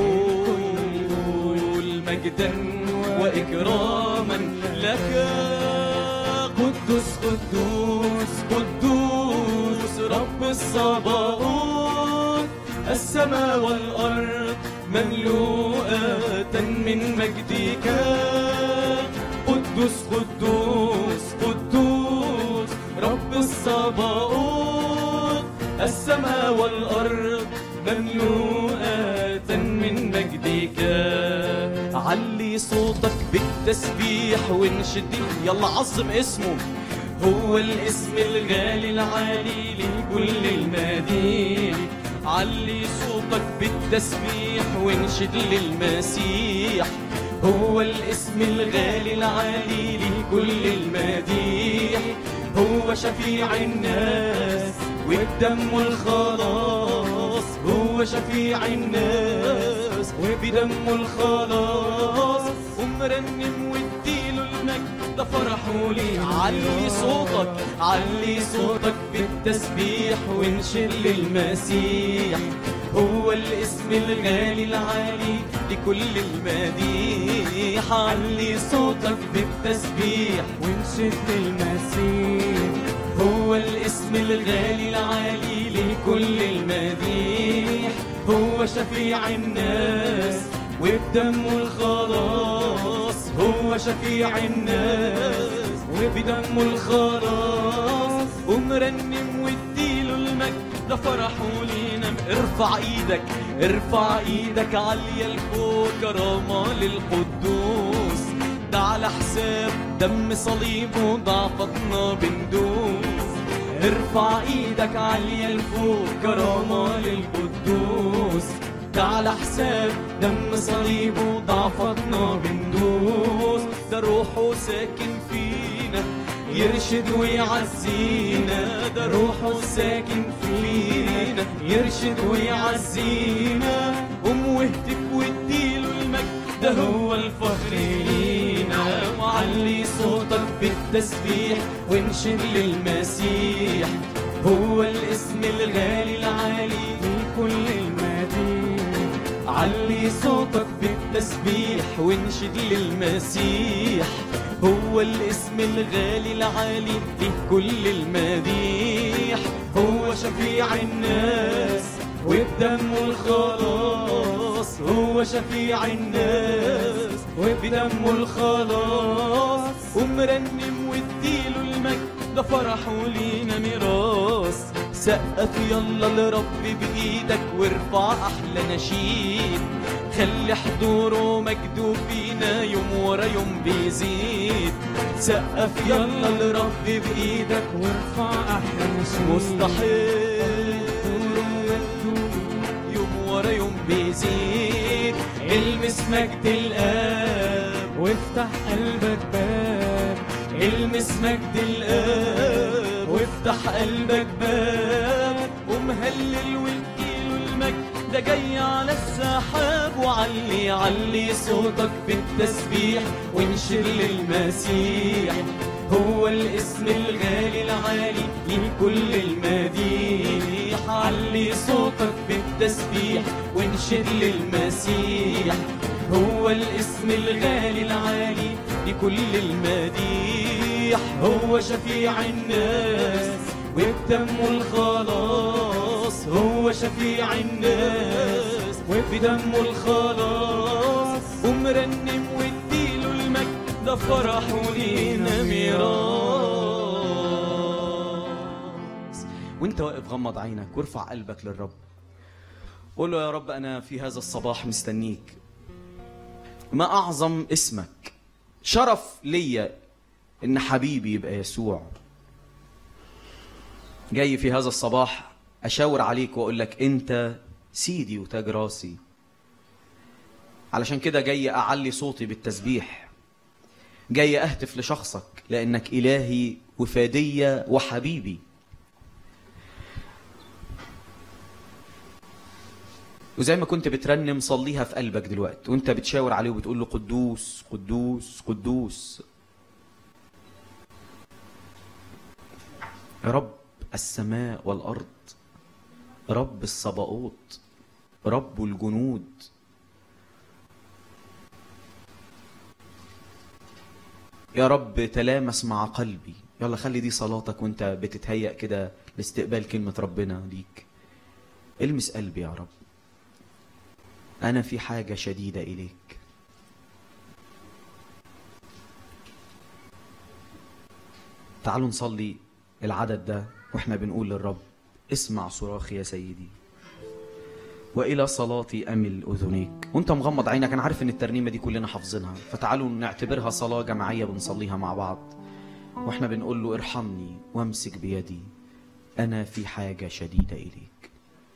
S2: يقول مجدا وإكراما لك قدوس قدوس قدوس رب الصباؤوت السماء والأرض مملوءة من مجدك قدوس قدوس قدوس رب الصباؤوت السماء والأرض مملوءة من مجدك علي صوتك بالتسبيح وانشد يلا عظم اسمه هو الاسم الغالي العالي لكل المدين علي صوتك بالتسبيح وانشد للمسيح هو الاسم الغالي العالي لكل المديح هو شفيع الناس والدم الخلاص هو شفيع الناس وبدم الخلاص ومرنم واديله المجد ده فرحوا لي علي صوتك علي صوتك بالتسبيح وانشر للمسيح هو الاسم الغالي العالي لكل المديح علي صوتك بالتسبيح
S3: وانشد للمسيح
S2: هو الاسم الغالي العالي لكل المديح هو شفيع الناس وبدمه الخلاص هو شفيع الناس وبدمه الخلاص ومرنم واديله المجد ده فرحه لينا ارفع ايدك ارفع ايدك عالية لفوق كرامة للقدوس ده على حساب دم صليبه ضعفتنا بندوس ارفع ايدك عالية لفوق كرامة للقدوس ده على حساب دم صليبه ضعفتنا بندوس ده روحه ساكن فينا يرشد ويعزينا ده روحه ساكن فينا يرشد ويعزينا قوم واهتف واديله المجد ده هو الفخر لينا وعلي صوتك بالتسبيح وانشد للمسيح هو الاسم الغالي العالي
S3: في كل المدينة
S2: علي صوتك بالتسبيح وانشد للمسيح هو الاسم الغالي العالي في كل المديح هو شفيع الناس وبدمه الخلاص هو شفيع الناس وبدمه الخلاص ومرنم واديله المجد ده فرحه لينا ميراث سقف يلا لرب بإيدك وارفع أحلى نشيد خلي حضوره مجده فينا يوم ورا يوم بيزيد سقف يلا لرب بإيدك
S3: وارفع أحلى نشيد
S2: مستحيل يوم ورا يوم بيزيد المس مجد الآب
S3: وافتح قلبك باب
S2: المس مجد الآب وافتح قلبك باب ومهلل واديله المجد ده جاي على السحاب وعلي علي صوتك بالتسبيح وانشر للمسيح هو الاسم الغالي العالي لكل المديح علي صوتك بالتسبيح وانشر للمسيح هو الاسم الغالي العالي لكل المديح هو شفيع الناس وبدمه الخلاص هو شفيع الناس وبدمه الخلاص ومرنم واديله المجد ده فرحه لينا ميراث وانت واقف غمض عينك وارفع قلبك للرب قول له يا رب انا في هذا الصباح مستنيك ما اعظم اسمك شرف ليا ان حبيبي يبقى يسوع جاي في هذا الصباح اشاور عليك واقول لك انت سيدي وتاج راسي علشان كده جاي اعلي صوتي بالتسبيح جاي اهتف لشخصك لانك الهي وفاديه وحبيبي وزي ما كنت بترنم صليها في قلبك دلوقتي وانت بتشاور عليه وبتقول له قدوس قدوس قدوس رب السماء والارض رب الصباؤوت رب الجنود يا رب تلامس مع قلبي يلا خلي دي صلاتك وانت بتتهيأ كده لاستقبال كلمة ربنا ليك المس قلبي يا رب أنا في حاجة شديدة إليك تعالوا نصلي العدد ده واحنا بنقول للرب اسمع صراخي يا سيدي والى صلاتي امل اذنيك وانت مغمض عينك انا عارف ان الترنيمه دي كلنا حافظينها فتعالوا نعتبرها صلاه جماعيه بنصليها مع بعض واحنا بنقول له ارحمني وامسك بيدي انا في حاجه شديده اليك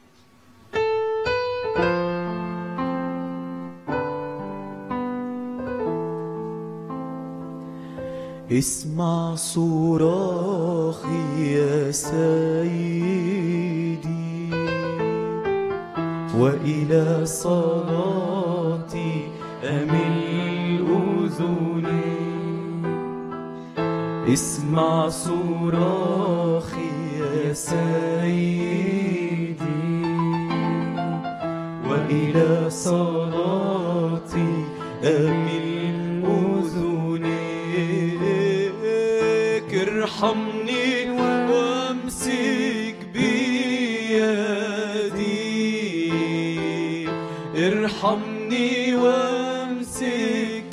S2: اسمع صراخي يا سيدي وإلى صلاتي أمل أذني اسمع صراخي يا سيدي وإلى صلاتي أمل أذنيك ارحمني وامسك بيدي
S1: ارحمني وامسك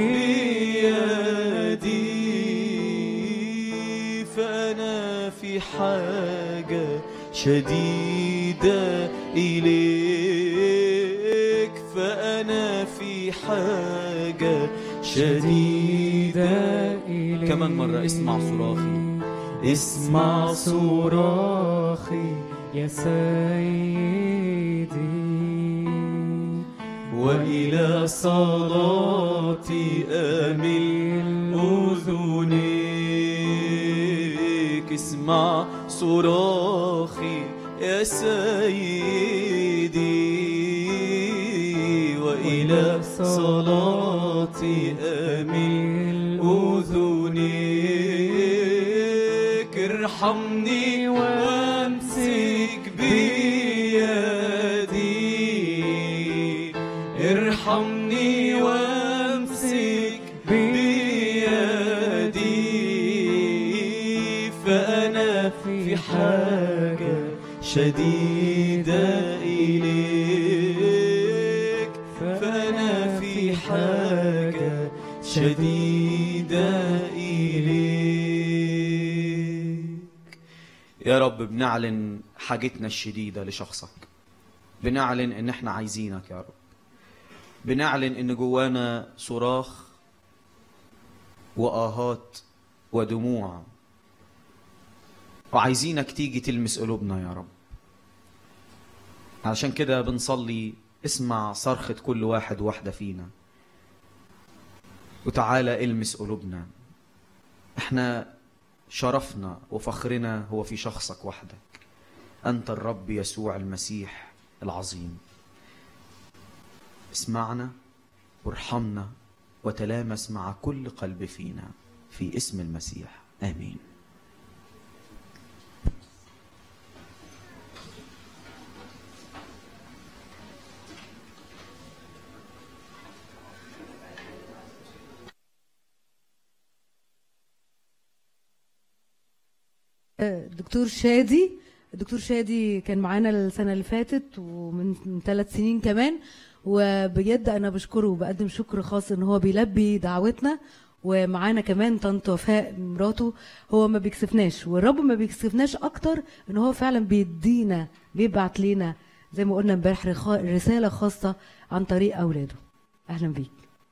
S1: بيدي فأنا في حاجة شديدة إليك فأنا في حاجة شديدة
S3: إليك
S1: كمان مرة اسمع صراخي اسمع صراخي
S3: يا سيدي
S1: وإلى صلاتي أمل أذنيك اسمع صراخي يا سيدي وإلى صلاتي أمل أذنيك ارحمني وامسك بيدي ارحمني وامسك بيدي فأنا في حاجة شديدة إليك فأنا في حاجة شديدة إليك يا رب بنعلن حاجتنا الشديدة لشخصك بنعلن ان احنا عايزينك يا رب بنعلن ان جوانا صراخ واهات ودموع وعايزينك تيجي تلمس قلوبنا يا رب علشان كده بنصلي اسمع صرخة كل واحد واحدة فينا وتعالى المس قلوبنا احنا شرفنا وفخرنا هو في شخصك وحدك أنت الرب يسوع المسيح العظيم اسمعنا وارحمنا وتلامس مع كل قلب فينا في اسم المسيح آمين
S4: دكتور شادي الدكتور شادي كان معانا السنة اللي فاتت ومن من ثلاث سنين كمان وبجد أنا بشكره وبقدم شكر خاص إن هو بيلبي دعوتنا ومعانا كمان طنط وفاء مراته هو ما بيكسفناش والرب ما بيكسفناش أكتر إن هو فعلا بيدينا بيبعت لينا زي ما قلنا امبارح رخا- رسالة خاصة عن طريق أولاده أهلا بيك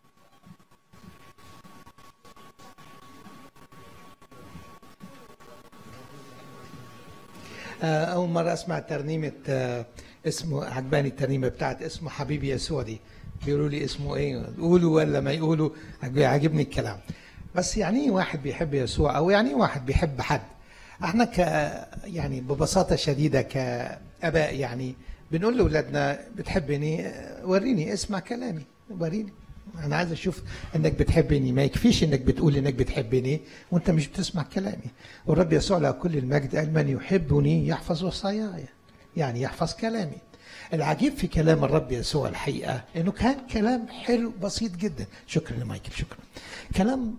S5: آه، أول مرة أسمع ترنيمة آه، اسمه عجباني الترنيمة بتاعت اسمه حبيبي يسوع دي بيقولوا لي اسمه إيه يقولوا ولا ما يقولوا عجب- عجبني الكلام بس يعني إيه واحد بيحب يسوع أو يعني إيه واحد بيحب حد احنا ك يعني ببساطة شديدة كآباء يعني بنقول لأولادنا بتحبني آه، وريني اسمع كلامي وريني انا عايز اشوف انك بتحبني ما يكفيش انك بتقول انك بتحبني وانت مش بتسمع كلامي والرب يسوع له كل المجد قال من يحبني يحفظ وصاياي يعني يحفظ كلامي العجيب في كلام الرب يسوع الحقيقه انه كان كلام حلو بسيط جدا شكرا يا مايكل شكرا كلام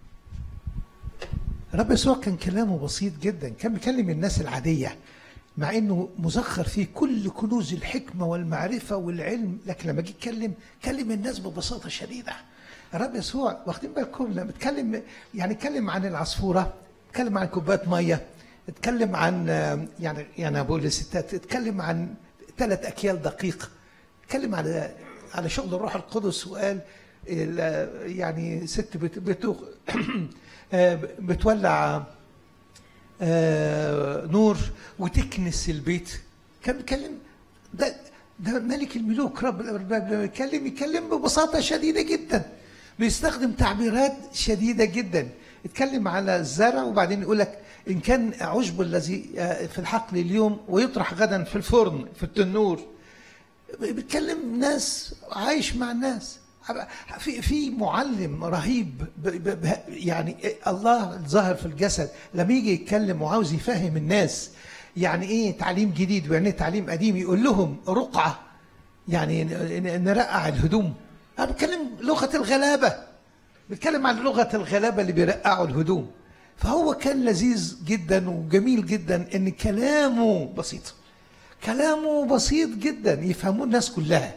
S5: الرب يسوع كان كلامه بسيط جدا كان بيكلم الناس العاديه مع انه مزخر فيه كل كنوز الحكمه والمعرفه والعلم لكن لما جه يتكلم كلم الناس ببساطه شديده الرب يسوع واخدين بالكم لما اتكلم يعني اتكلم عن العصفوره اتكلم عن كوبايه ميه اتكلم عن آه، يعني يعني أنا بقول للستات اتكلم عن ثلاث اكيال دقيق اتكلم على على شغل الروح القدس وقال ال- يعني ست بت بتوخ آه، بتولع آه، نور وتكنس البيت كان بيتكلم ده ده ملك الملوك رب الارباب لما يتكلم يتكلم ببساطه شديده جدا بيستخدم تعبيرات شديده جدا يتكلم على الزرع وبعدين يقول لك ان كان عشب الذي آه، في الحقل اليوم ويطرح غدا في الفرن في التنور بيتكلم ناس عايش مع الناس في في معلم رهيب ب ب ب يعني الله ظهر في الجسد لما يجي يتكلم وعاوز يفهم الناس يعني ايه تعليم جديد ويعني ايه تعليم قديم يقول لهم رقعه يعني ن- ن- نرقع الهدوم انا بتكلم لغه الغلابه بيتكلم عن لغه الغلابه اللي بيرقعوا الهدوم فهو كان لذيذ جدا وجميل جدا ان كلامه بسيط كلامه بسيط جدا يفهموه الناس كلها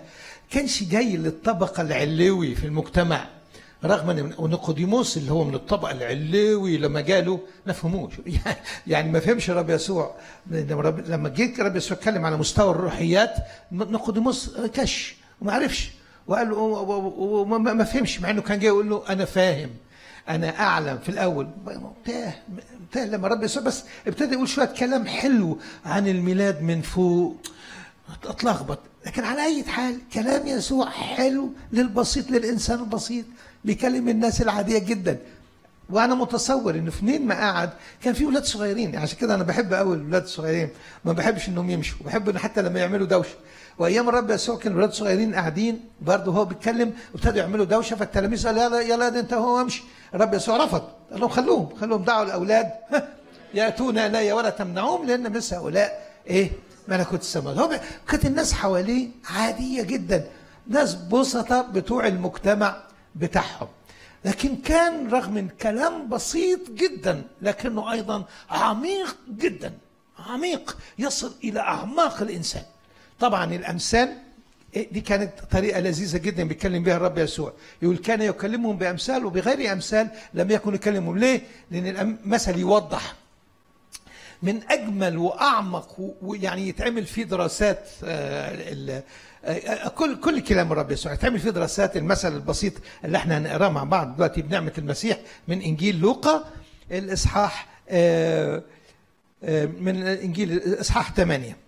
S5: كانش جاي للطبقة العلوي في المجتمع رغم ان ونيقوديموس اللي هو من الطبقه العلوي لما جاله ما فهموش يعني ما فهمش رب يسوع لما رب- لما جه رب يسوع اتكلم على مستوى الروحيات نيقوديموس كش وما عرفش وقال له و- و- وما ما فهمش مع انه كان جاي يقول له انا فاهم انا اعلم في الاول تاه تاه لما رب يسوع بس ابتدى يقول شويه كلام حلو عن الميلاد من فوق اتلخبط لكن على اي حال كلام يسوع حلو للبسيط للانسان البسيط بيكلم الناس العاديه جدا وانا متصور ان في منين ما قعد كان في ولاد صغيرين عشان كده انا بحب قوي الولاد الصغيرين ما بحبش انهم يمشوا بحب ان حتى لما يعملوا دوشه وايام الرب يسوع كان الولاد الصغيرين قاعدين برضه هو بيتكلم وابتدوا يعملوا دوشه فالتلاميذ قال يلا يلا ده انت هو امشي الرب يسوع رفض قال لهم خلوهم خلوهم دعوا الاولاد ياتون الي ولا تمنعوهم لان مثل هؤلاء ايه ملكوت السماوات هو كانت الناس حواليه عاديه جدا ناس بسطة بتوع المجتمع بتاعهم لكن كان رغم من كلام بسيط جدا لكنه ايضا عميق جدا عميق يصل الى اعماق الانسان طبعا الامثال دي كانت طريقة لذيذة جدا بيتكلم بها الرب يسوع يقول كان يكلمهم بأمثال وبغير أمثال لم يكن يكلمهم ليه؟ لأن المثل يوضح من اجمل واعمق و- ويعني يتعمل فيه دراسات آه، ال- آه، كل كل كلام الرب يسوع يتعمل فيه دراسات المثل البسيط اللي احنا هنقراه مع بعض دلوقتي بنعمه المسيح من انجيل لوقا الاصحاح آه، آه، من انجيل الاصحاح 8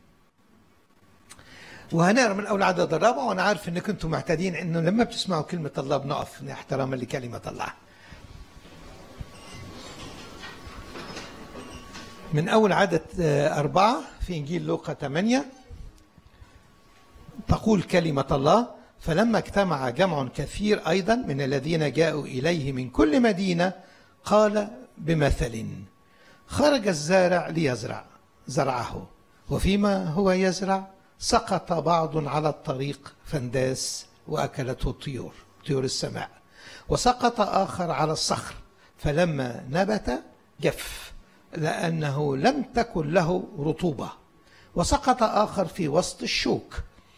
S5: وهنقرا من اول عدد الرابع وانا عارف انكم انتم معتادين انه لما بتسمعوا كلمه الله بنقف احتراما لكلمه الله من أول عدد آه، أربعة في إنجيل لوقا ثمانية تقول كلمة الله فلما اجتمع جمع كثير أيضا من الذين جاءوا إليه من كل مدينة قال بمثل خرج الزارع ليزرع زرعه وفيما هو يزرع سقط بعض على الطريق فانداس وأكلته الطيور طيور السماء وسقط آخر على الصخر فلما نبت جف لأنه لم تكن له رطوبة وسقط آخر في وسط الشوك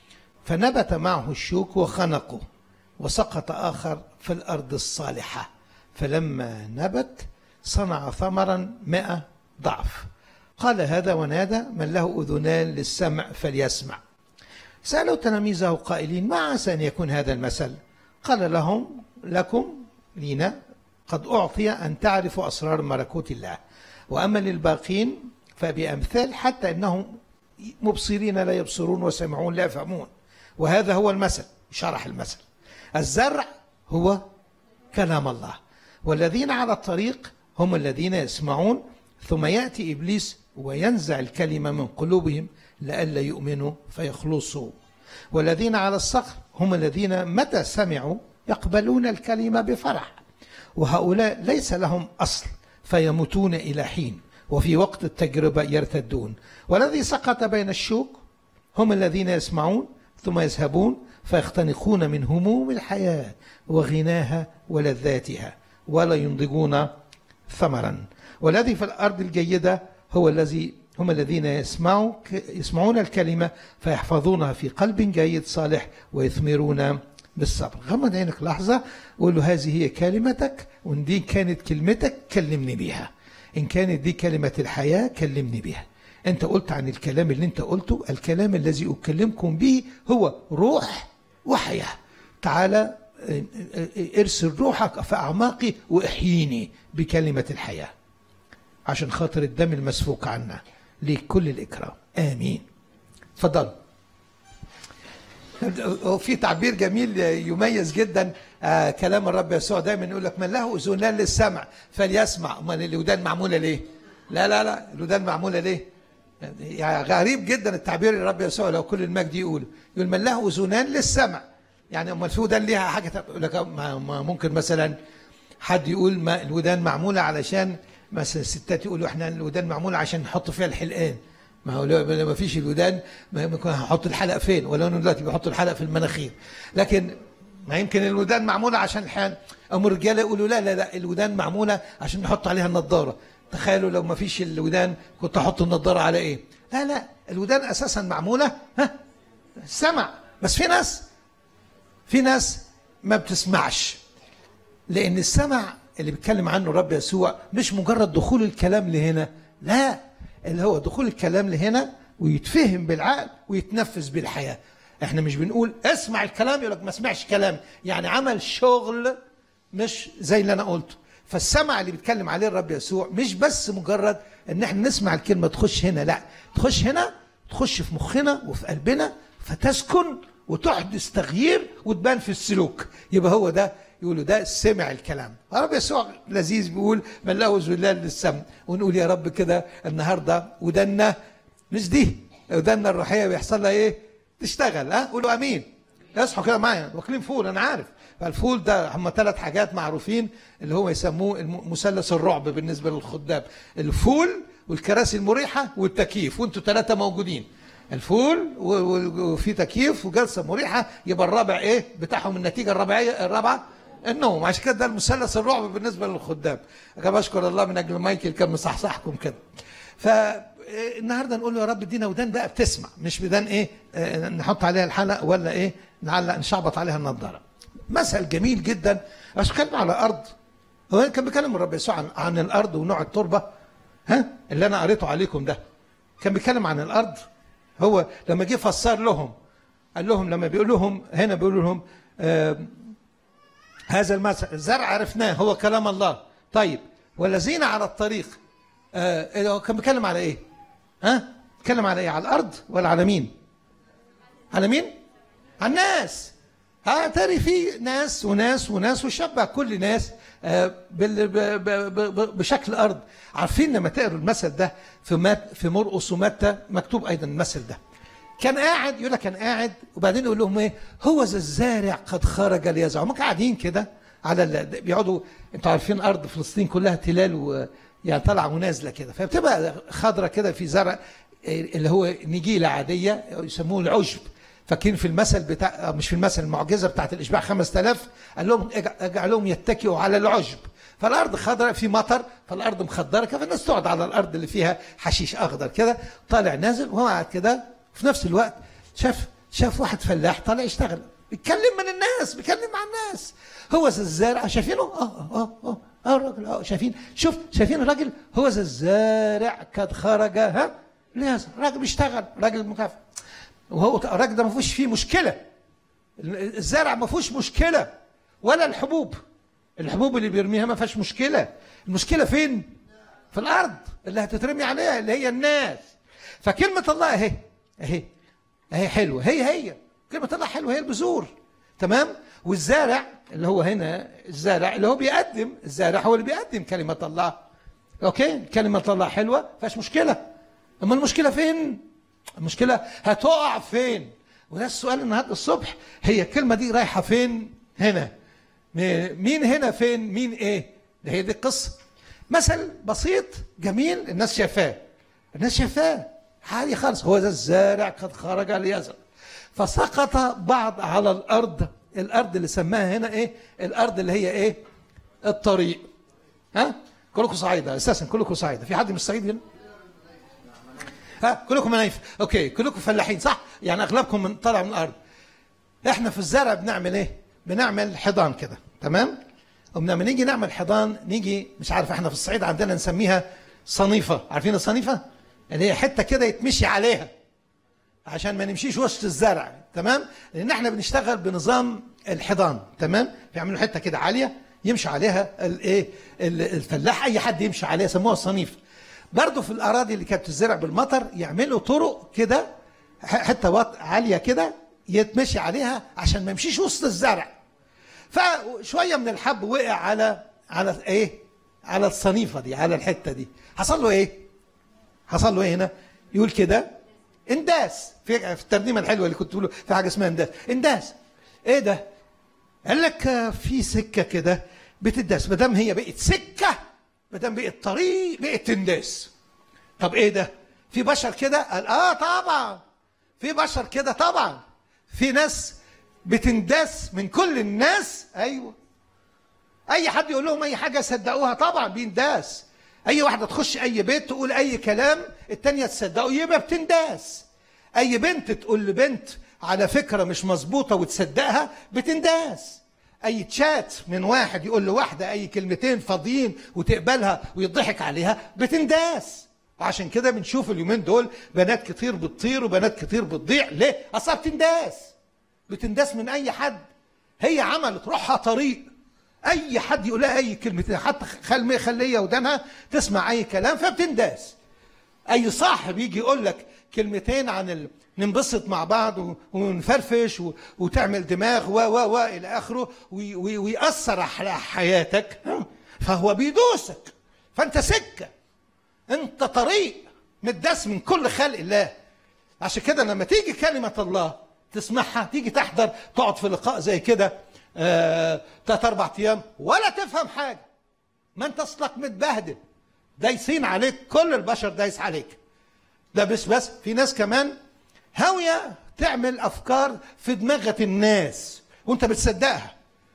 S5: فنبت معه الشوك وخنقه وسقط آخر في الأرض الصالحة فلما نبت صنع ثمرا مئة ضعف قال هذا ونادى من له أذنان للسمع فليسمع سألوا تلاميذه قائلين ما عسى أن يكون هذا المثل قال لهم لكم لينا قد أعطي أن تعرفوا أسرار ملكوت الله وأما للباقين فبأمثال حتى أنهم مبصرين لا يبصرون وسمعون لا يفهمون وهذا هو المثل شرح المثل الزرع هو كلام الله والذين على الطريق هم الذين يسمعون ثم يأتي إبليس وينزع الكلمة من قلوبهم لئلا يؤمنوا فيخلصوا والذين على الصخر هم الذين متى سمعوا يقبلون الكلمة بفرح وهؤلاء ليس لهم أصل فيموتون إلى حين وفي وقت التجربة يرتدون والذي سقط بين الشوك هم الذين يسمعون ثم يذهبون فيختنقون من هموم الحياة وغناها ولذاتها ولا ينضجون ثمرا والذي في الأرض الجيدة هو الذي هم الذين يسمعوا يسمعون الكلمة فيحفظونها في قلب جيد صالح ويثمرون بالصبر غمض عينك لحظة وقول له هذه هي كلمتك وإن دي كانت كلمتك كلمني بيها إن كانت دي كلمة الحياة كلمني بيها أنت قلت عن الكلام اللي أنت قلته الكلام الذي أكلمكم به هو روح وحياة تعالى ارسل روحك في أعماقي وإحييني بكلمة الحياة عشان خاطر الدم المسفوك عنا ليك كل الإكرام آمين تفضل وفي تعبير جميل يميز جدا آه كلام الرب يسوع دايما يقول لك من له اذنان للسمع فليسمع امال الودان معموله ليه؟ لا لا لا الودان معموله ليه؟ يعني غريب جدا التعبير اللي الرب يسوع لو كل المجد يقول يقول من له اذنان للسمع يعني امال في ودان ليها حاجه تقول لك ما ما ممكن مثلا حد يقول ما الودان معموله علشان مثلا الستات يقولوا احنا الودان معموله عشان نحط فيها الحلقان ما هو لو ما فيش الودان ما ممكن هحط الحلق فين ولو انه دلوقتي بيحط الحلق في المناخير لكن ما يمكن الودان معموله عشان الحال ام الرجاله يقولوا لا لا لا الودان معموله عشان نحط عليها النضاره تخيلوا لو ما فيش الودان كنت احط النضاره على ايه لا لا الودان اساسا معموله ها سمع بس في ناس في ناس ما بتسمعش لان السمع اللي بيتكلم عنه الرب يسوع مش مجرد دخول الكلام لهنا لا اللي هو دخول الكلام لهنا ويتفهم بالعقل ويتنفذ بالحياه احنا مش بنقول اسمع الكلام يقول لك ما سمعش كلام يعني عمل شغل مش زي اللي انا قلته فالسمع اللي بيتكلم عليه الرب يسوع مش بس مجرد ان احنا نسمع الكلمه تخش هنا لا تخش هنا تخش في مخنا وفي قلبنا فتسكن وتحدث تغيير وتبان في السلوك يبقى هو ده يقولوا ده سمع الكلام الرب يسوع لذيذ بيقول من له ذلال للسمع ونقول يا رب كده النهارده ودنا مش دي ودنا الروحيه بيحصل لها ايه تشتغل ها قولوا امين اصحوا كده معايا واكلين فول انا عارف فالفول ده هم ثلاث حاجات معروفين اللي هو يسموه الم- مثلث الرعب بالنسبه للخدام الفول والكراسي المريحه والتكييف وانتوا ثلاثه موجودين الفول و- و- وفي تكييف وجلسه مريحه يبقى الرابع ايه بتاعهم النتيجه الرابعيه الرابعه النوم عشان كده ده المثلث الرعب بالنسبه للخدام انا بشكر الله من اجل مايكل كان مصحصحكم كده فالنهارده نقول له يا رب ادينا ودان بقى بتسمع مش ودان ايه آه، نحط عليها الحلق ولا ايه نعلق نشعبط عليها النضاره مثل جميل جدا عشان كلمة على الارض هو كان بيكلم الرب يسوع عن, عن الارض ونوع التربه ها اللي انا قريته عليكم ده كان بيتكلم عن الارض هو لما جه فسر لهم قال لهم لما بيقول لهم هنا بيقول لهم آه هذا المثل الزرع عرفناه هو كلام الله طيب والذين على الطريق آه هو كان بيتكلم على ايه ها بيتكلم على ايه على الارض ولا على مين على مين على الناس ها ترى في ناس وناس وناس وشبه كل ناس آه، بال- ب- ب- ب- بشكل ارض عارفين لما تقروا المثل ده في مات في مرقس ومتى مكتوب ايضا المثل ده كان قاعد يقول لك كان قاعد وبعدين يقول لهم ايه هو ذا الزارع قد خرج ليزرع هم قاعدين كده على ال- بيقعدوا انتوا عارفين ارض فلسطين كلها تلال و يعني طالعه ونازله كده فبتبقى خضره كده في زرع إيه، اللي هو نجيله عاديه يسموه العشب فاكرين في المثل بتاع مش في المثل المعجزه بتاعت الاشباع 5000 قال لهم اجع- اجعلهم يتكئوا على العشب فالارض خضراء في مطر فالارض مخضره كده فالناس تقعد على الارض اللي فيها حشيش اخضر كده طالع نازل وهو قاعد كده في نفس الوقت شاف شاف واحد فلاح طالع يشتغل بيتكلم من الناس بيتكلم مع الناس هو ذا الزارع شايفينه اه اه اه اه الراجل اه شايفين شوف شايفين الراجل هو ذا الزارع قد خرج ها لازم راجل بيشتغل راجل مكافئ وهو الراجل ده ما فيهوش فيه مشكله الزرع ما فيهوش مشكله ولا الحبوب الحبوب اللي بيرميها ما فيهاش مشكله المشكله فين في الارض اللي هتترمي عليها اللي هي الناس فكلمه الله اهي اهي اهي حلوه هي هي كلمه الله حلوه هي البذور تمام والزارع اللي هو هنا الزارع اللي هو بيقدم الزارع هو اللي بيقدم كلمه الله اوكي كلمه الله حلوه فيهاش مشكله اما المشكله فين المشكله هتقع فين وده السؤال النهارده الصبح هي الكلمه دي رايحه فين هنا م- مين هنا فين مين ايه ده هي دي القصه مثل بسيط جميل الناس شايفاه الناس شايفاه عادي خالص هو ذا الزارع قد خرج ليزرع فسقط بعض على الارض الارض اللي سماها هنا ايه الارض اللي هي ايه الطريق ها كلكم صعيده اساسا كلكم صعيده في حد من الصعيد هنا ها كلكم منايف اوكي كلكم فلاحين صح يعني اغلبكم من طالع من الارض احنا في الزرع بنعمل ايه بنعمل حيضان كده تمام وبنعمل نيجي نعمل حيضان نيجي مش عارف احنا في الصعيد عندنا نسميها صنيفه عارفين الصنيفه اللي هي حته كده يتمشي عليها عشان ما نمشيش وسط الزرع تمام لان احنا بنشتغل بنظام الحيضان تمام بيعملوا حته كده عاليه يمشي عليها الايه ال- الفلاح اي حد يمشي عليها سموها الصنيف برضه في الاراضي اللي كانت تزرع بالمطر يعملوا طرق كده ح- حته وط عاليه كده يتمشي عليها عشان ما يمشيش وسط الزرع فشويه من الحب وقع على على ايه على الصنيفه دي على الحته دي حصل له ايه حصل له ايه هنا يقول كده انداس في في الترنيمه الحلوه اللي كنت بتقوله في حاجه اسمها انداس انداس ايه ده قال لك آه، في سكه كده بتداس ما دام هي بقت سكه ما دام بقت طريق بقت تنداس طب ايه ده في بشر كده قال اه طبعا في بشر كده طبعا في ناس بتنداس من كل الناس ايوه اي حد يقول لهم اي حاجه صدقوها طبعا بينداس اي واحده تخش اي بيت تقول اي كلام التانية تصدقه يبقى بتنداس اي بنت تقول لبنت على فكره مش مظبوطه وتصدقها بتنداس اي تشات من واحد يقول لواحده اي كلمتين فاضيين وتقبلها ويضحك عليها بتنداس وعشان كده بنشوف اليومين دول بنات كتير بتطير وبنات كتير بتضيع ليه اصلا بتنداس بتنداس من اي حد هي عملت روحها طريق اي حد يقول لها اي كلمتين حتى خل خليه ودانها تسمع اي كلام فبتنداس اي صاحب يجي يقول لك كلمتين عن ال... ننبسط مع بعض و... ونفرفش و... وتعمل دماغ و و و الى اخره وي... وي... ويأثر على حياتك فهو بيدوسك فانت سكه انت طريق متداس من كل خلق الله عشان كده لما تيجي كلمه الله تسمعها تيجي تحضر تقعد في لقاء زي كده آه، تلات اربع ايام ولا تفهم حاجه ما انت اصلك متبهدل دايسين عليك كل البشر دايس عليك ده بس بس في ناس كمان هاويه تعمل افكار في دماغة الناس وانت بتصدقها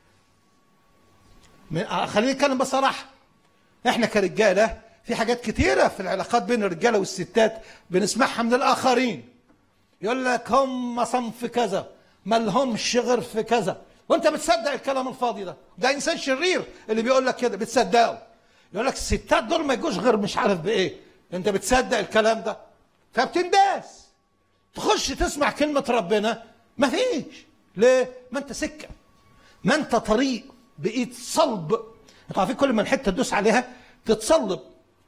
S5: من- آه، خليني اتكلم بصراحه احنا كرجاله في حاجات كتيره في العلاقات بين الرجاله والستات بنسمعها من الاخرين يقول لك هم صنف كذا ما لهمش غير في كذا وانت بتصدق الكلام الفاضي ده ده انسان شرير اللي بيقول لك كده بتصدقه يقول لك الستات دول ما يجوش غير مش عارف بايه انت بتصدق الكلام ده فبتنداس تخش تسمع كلمة ربنا ما فيش ليه ما انت سكة ما انت طريق بقيت صلب انتوا عارفين كل ما الحتة تدوس عليها تتصلب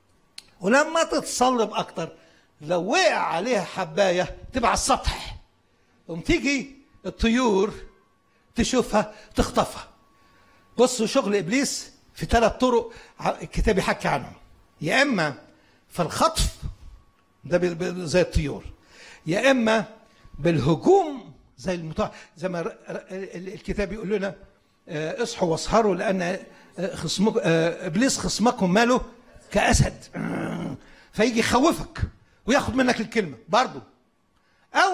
S5: ولما تتصلب اكتر لو وقع عليها حبايه تبقى على السطح قوم تيجي الطيور تشوفها تخطفها بصوا شغل ابليس في ثلاث طرق ع- الكتاب يحكي عنهم يا اما في الخطف ده بال- بال- زي الطيور يا اما بالهجوم زي المطاع زي ما ر- ر- ال- الكتاب يقول لنا آه، اصحوا واسهروا لان آه، خصمك آه، ابليس خصمكم ماله كاسد آه، فيجي يخوفك وياخد منك الكلمه برضه او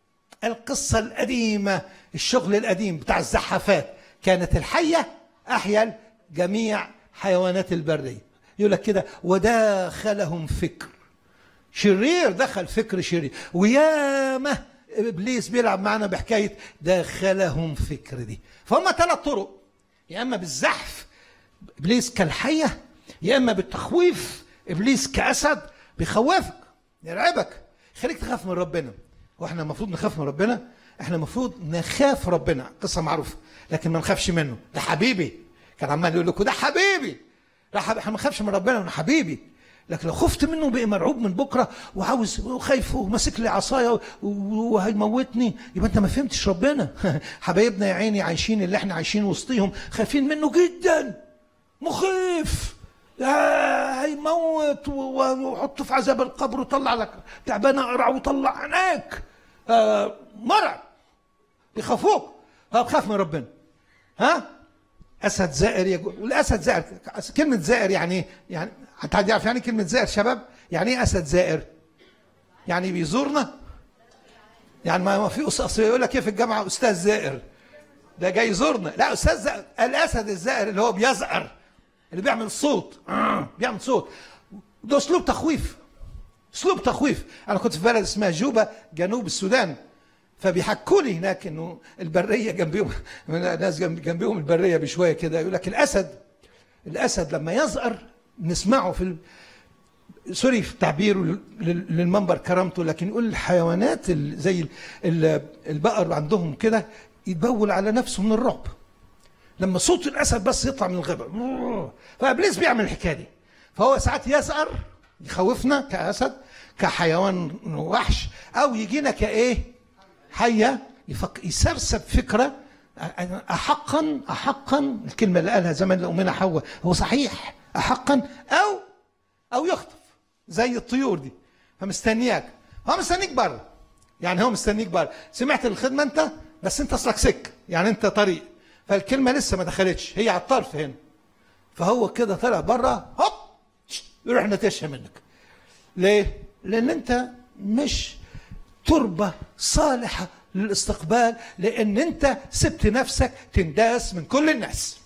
S5: القصه القديمه الشغل القديم بتاع الزحافات كانت الحيه احيا جميع حيوانات البريه يقول لك كده وداخلهم فكر شرير دخل فكر شرير وياما ابليس بيلعب معانا بحكايه دخلهم فكر دي فهم ثلاث طرق يا اما بالزحف ابليس كالحيه يا اما بالتخويف ابليس كاسد بيخوفك يرعبك يخليك تخاف من ربنا واحنا المفروض نخاف من ربنا احنا المفروض نخاف ربنا قصه معروفه لكن ما نخافش منه ده حبيبي كان عمال يقول لكم ده حبيبي لا حبيبي احنا ما نخافش من ربنا انه حبيبي لكن لو خفت منه بقى مرعوب من بكره وعاوز وخايف وماسك لي عصايه و- وهيموتني يبقى انت ما فهمتش ربنا حبايبنا يا عيني عايشين اللي احنا عايشين وسطيهم خايفين منه جدا مخيف آه، هيموت و- و- وحطه في عذاب القبر وطلع لك تعبان اقرع وطلع عينيك آه، مرعب يخافوك طب خاف من ربنا ها اسد زائر يجو والاسد زائر كلمه زائر يعني إيه؟ يعني حد يعرف يعني إيه كلمه زائر شباب يعني ايه اسد زائر يعني بيزورنا يعني ما ما في أس- اصل يقول لك ايه في الجامعه استاذ زائر ده جاي يزورنا لا استاذ زائر الاسد الزائر اللي هو بيزقر اللي بيعمل صوت آه، بيعمل صوت ده اسلوب تخويف اسلوب تخويف انا كنت في بلد اسمها جوبا جنوب السودان فبيحكوا لي هناك انه البريه جنبيهم ناس جنب جنبيهم البريه بشويه كده يقول لك الاسد الاسد لما يزأر نسمعه في ال... سوري في تعبيره لل- لل- للمنبر كرامته لكن يقول الحيوانات ال- زي ال- ال- البقر عندهم كده يتبول على نفسه من الرعب لما صوت الاسد بس يطلع من الغابه فابليس بيعمل الحكايه دي فهو ساعات يزأر يخوفنا كاسد كحيوان وحش او يجينا كايه حيه يفك يسرسب فكره احقا احقا الكلمه اللي قالها زمان لامنا حواء هو صحيح احقا او او يخطف زي الطيور دي فمستنياك هو مستنيك بره يعني هو مستنيك بره سمعت الخدمه انت بس انت اصلك سك يعني انت طريق فالكلمه لسه ما دخلتش هي على الطرف هنا فهو كده طلع بره هوب يروح نتشها منك ليه؟ لان انت مش تربه صالحه للاستقبال لان انت سبت نفسك تنداس من كل الناس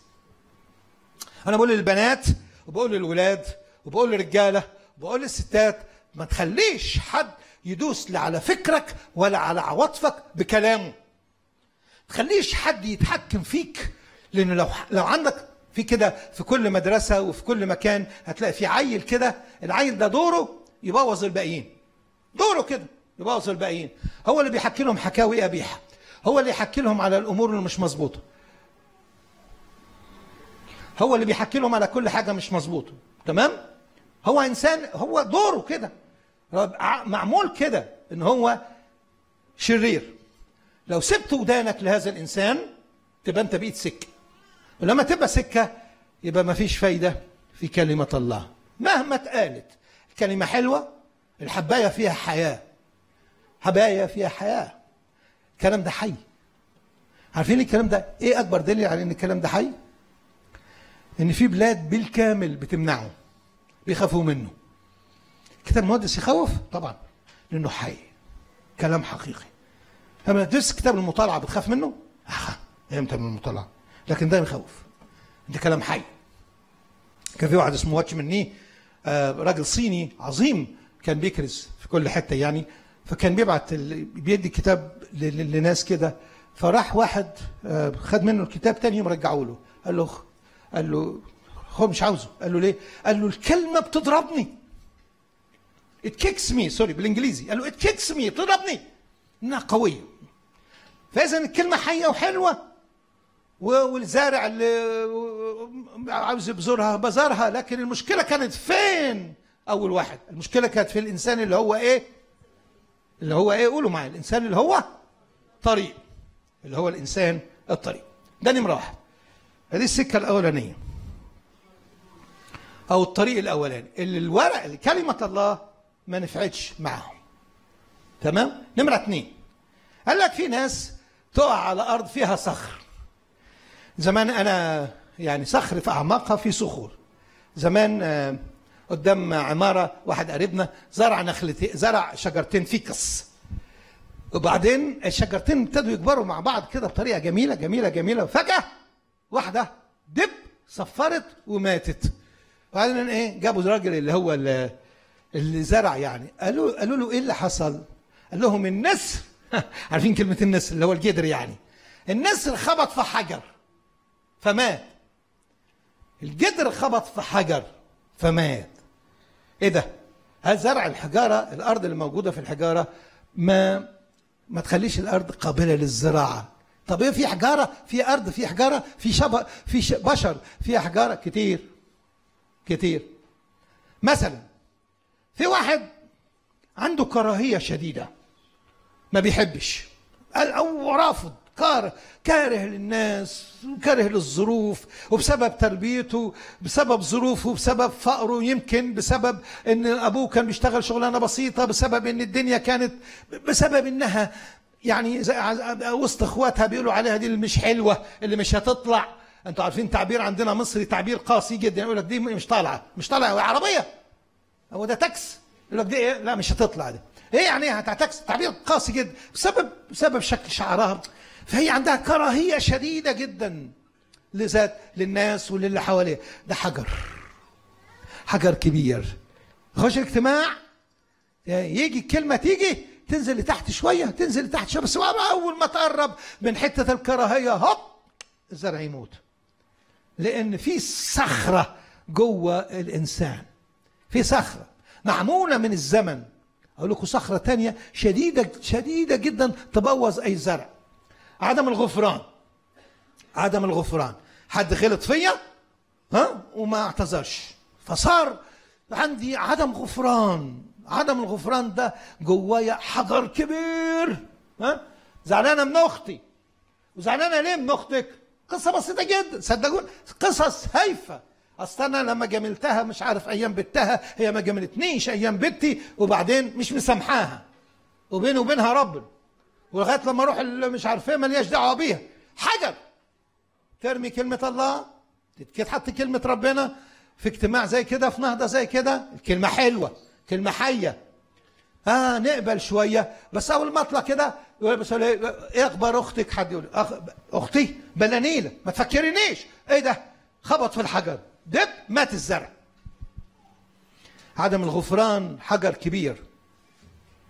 S5: انا بقول للبنات وبقول للولاد وبقول للرجاله وبقول للستات ما تخليش حد يدوس لا على فكرك ولا على عواطفك بكلامه تخليش حد يتحكم فيك لان لو لو عندك في كده في كل مدرسه وفي كل مكان هتلاقي في عيل كده العيل ده دوره يبوظ الباقيين دوره كده يبوظ الباقيين هو اللي بيحكي لهم حكاوي قبيحه هو اللي يحكي لهم على الامور اللي مش مظبوطه هو اللي بيحكي لهم على كل حاجه مش مظبوطه تمام هو انسان هو دوره كده ع- معمول كده ان هو شرير لو سبت ودانك لهذا الانسان تبقى انت بقيت سكه ولما تبقى سكه يبقى ما فيش فايده في كلمه الله مهما اتقالت الكلمه حلوه الحبايه فيها حياه حبايه فيها حياه الكلام ده حي عارفين الكلام ده ايه اكبر دليل على ان الكلام ده حي ان في بلاد بالكامل بتمنعه بيخافوا منه الكتاب المقدس يخوف طبعا لانه حي كلام حقيقي لما تدرس كتاب المطالعه بتخاف منه اخ امتى من المطالعه لكن ده يخوف ده كلام حي كان في واحد اسمه واتش مني آه راجل صيني عظيم كان بيكرز في كل حته يعني فكان بيبعت ال... بيدي كتاب ل... ل- لناس كده فراح واحد آه خد منه الكتاب تاني يوم رجعه له قال له قال له هو مش عاوزه قال له ليه؟ قال له الكلمه بتضربني it kicks me سوري بالانجليزي قال له it kicks me بتضربني انها قويه فاذا الكلمه حيه وحلوه و- والزارع اللي عاوز يبذرها بذرها لكن المشكله كانت فين اول واحد المشكله كانت في الانسان اللي هو ايه اللي هو ايه قولوا معايا الانسان اللي هو طريق اللي هو الانسان الطريق ده نمره واحد هذه السكه الاولانيه او الطريق الاولاني اللي الورق اللي كلمه الله ما نفعتش معاهم تمام نمره اثنين قال لك في ناس تقع على ارض فيها صخر زمان انا يعني صخر في اعماقها في صخور زمان آه، قدام عماره واحد قريبنا زرع نخلتين زرع شجرتين فيكس وبعدين الشجرتين ابتدوا يكبروا مع بعض كده بطريقه جميله جميله جميله وفجاه واحده دب صفرت وماتت وبعدين ايه جابوا الراجل اللي هو اللي, اللي زرع يعني قالوا قالوا له ايه اللي حصل؟ قال لهم النسر عارفين كلمه النسر اللي هو الجدر يعني النسر خبط في حجر فمات الجدر خبط في حجر فمات ايه ده؟ هل زرع الحجاره الارض اللي موجوده في الحجاره ما ما تخليش الارض قابله للزراعه طب ايه في حجاره في ارض في حجاره في شبه في ش- بشر في حجاره كتير كتير مثلا في واحد عنده كراهيه شديده ما بيحبش قال او رافض كاره كاره للناس كاره للظروف وبسبب تربيته بسبب ظروفه بسبب فقره يمكن بسبب ان ابوه كان بيشتغل شغلانه بسيطه بسبب ان الدنيا كانت بسبب انها يعني زي ع- وسط اخواتها بيقولوا عليها دي اللي مش حلوه اللي مش هتطلع انتوا عارفين تعبير عندنا مصري تعبير قاسي جدا يقول لك دي مش طالعه مش طالعه عربيه هو ده تاكس يقول لك دي ايه لا مش هتطلع دي ايه يعني ايه هتعتكس تعبير قاسي جدا بسبب بسبب شكل شعرها فهي عندها كراهيه شديده جدا لذات للناس وللي حواليها ده حجر حجر كبير خش الاجتماع يجي الكلمه تيجي تنزل لتحت شويه تنزل لتحت شويه بس اول ما تقرب من حته الكراهيه هوب الزرع يموت لان في صخره جوه الانسان في صخره معموله من الزمن اقول لكم صخره تانية شديده شديده جدا تبوظ اي زرع عدم الغفران عدم الغفران حد غلط فيا ها وما اعتذرش فصار عندي عدم غفران عدم الغفران ده جوايا حجر كبير ها زعلانه من اختي وزعلانه ليه من اختك قصه بسيطه جدا صدقوني قصص هايفه اصل انا لما جملتها مش عارف ايام بنتها هي ما جملتنيش ايام بنتي وبعدين مش مسامحاها وبيني وبينها ربنا ولغايه لما اروح اللي مش عارف ايه مالياش دعوه بيها حجر ترمي كلمه الله تتحط كلمه ربنا في اجتماع زي كده في نهضه زي كده الكلمه حلوه كلمه حيه اه نقبل شويه بس اول ما اطلع كده يقول بس أقول ايه إيه اخبار اختك حد يقول أخ... اختي بلانيله ما تفكرنيش ايه ده خبط في الحجر دب مات الزرع عدم الغفران حجر كبير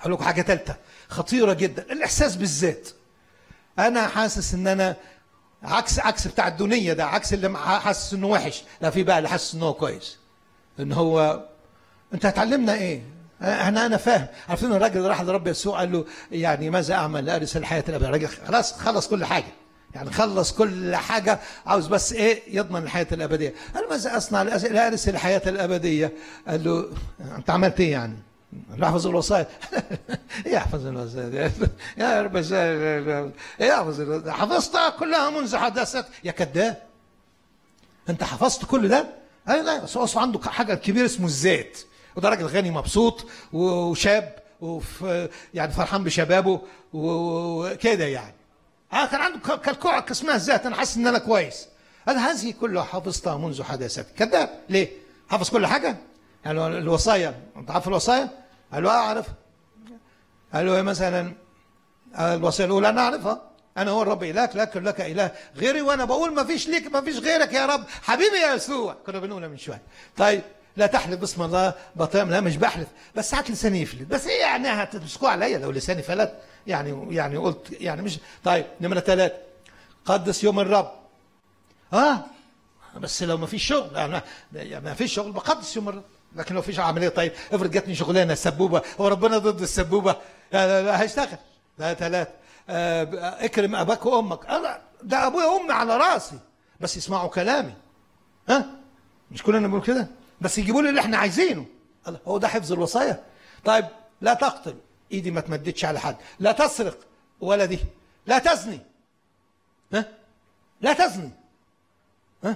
S5: اقول لكم حاجه ثالثه خطيره جدا الاحساس بالذات انا حاسس ان انا عكس عكس بتاع الدنيا ده عكس اللي مع- حاسس انه وحش لا في بقى اللي حاسس انه هو كويس ان هو انت هتعلمنا ايه انا انا فاهم عارفين الراجل راح لرب يسوع قال له يعني ماذا اعمل لارث الحياه الابديه الراجل خلاص خلص كل حاجه يعني خلص كل حاجه عاوز بس ايه يضمن الحياه الابديه قال ماذا اصنع لأس- لارث الحياه الابديه قال له انت عملت ايه يعني يحفظ الوصايا يحفظ الوصايا يا رب يحفظ الوصايا حفظتها كلها منذ حدثت يا كذاب انت حفظت كل ده؟ اي لا بس هو أصلاً عنده حاجه كبيره اسمه الذات وده راجل غني مبسوط وشاب وفي يعني فرحان بشبابه وكده يعني اه كان عنده ك- كالكوع اسمها الذات انا حاسس ان انا كويس قال هذه كلها حفظتها منذ حدثت كذاب ليه؟ حافظ كل حاجه؟ يعني الوصايا انت عارف الوصايا؟ قال له اه اعرفها قال له إيه مثلا الوصيه الاولى انا اعرفها انا هو الرب الهك لا يكن لك اله غيري وانا بقول ما فيش ليك ما فيش غيرك يا رب حبيبي يا يسوع كنا بنقولها من شويه طيب لا تحلف باسم الله بطيئا لا مش بحلف بس ساعات لساني يفلت بس ايه يعني هتمسكوه عليا لو لساني فلت يعني يعني قلت يعني مش طيب نمره ثلاثه قدس يوم الرب اه بس لو ما فيش شغل يعني يعني ما فيش شغل بقدس يوم الرب لكن لو فيش عمليه طيب افرض جاتني شغلانه سبوبه هو ربنا ضد السبوبه لا لا, لا هيشتغل لا ثلاثة آه اكرم اباك وامك انا ده ابويا وامي على راسي بس يسمعوا كلامي ها مش كلنا بنقول كده بس يجيبوا لي اللي احنا عايزينه الله، هو ده حفظ الوصايا طيب لا تقتل ايدي ما تمددش على حد لا تسرق ولا دي لا تزني ها لا تزني ها؟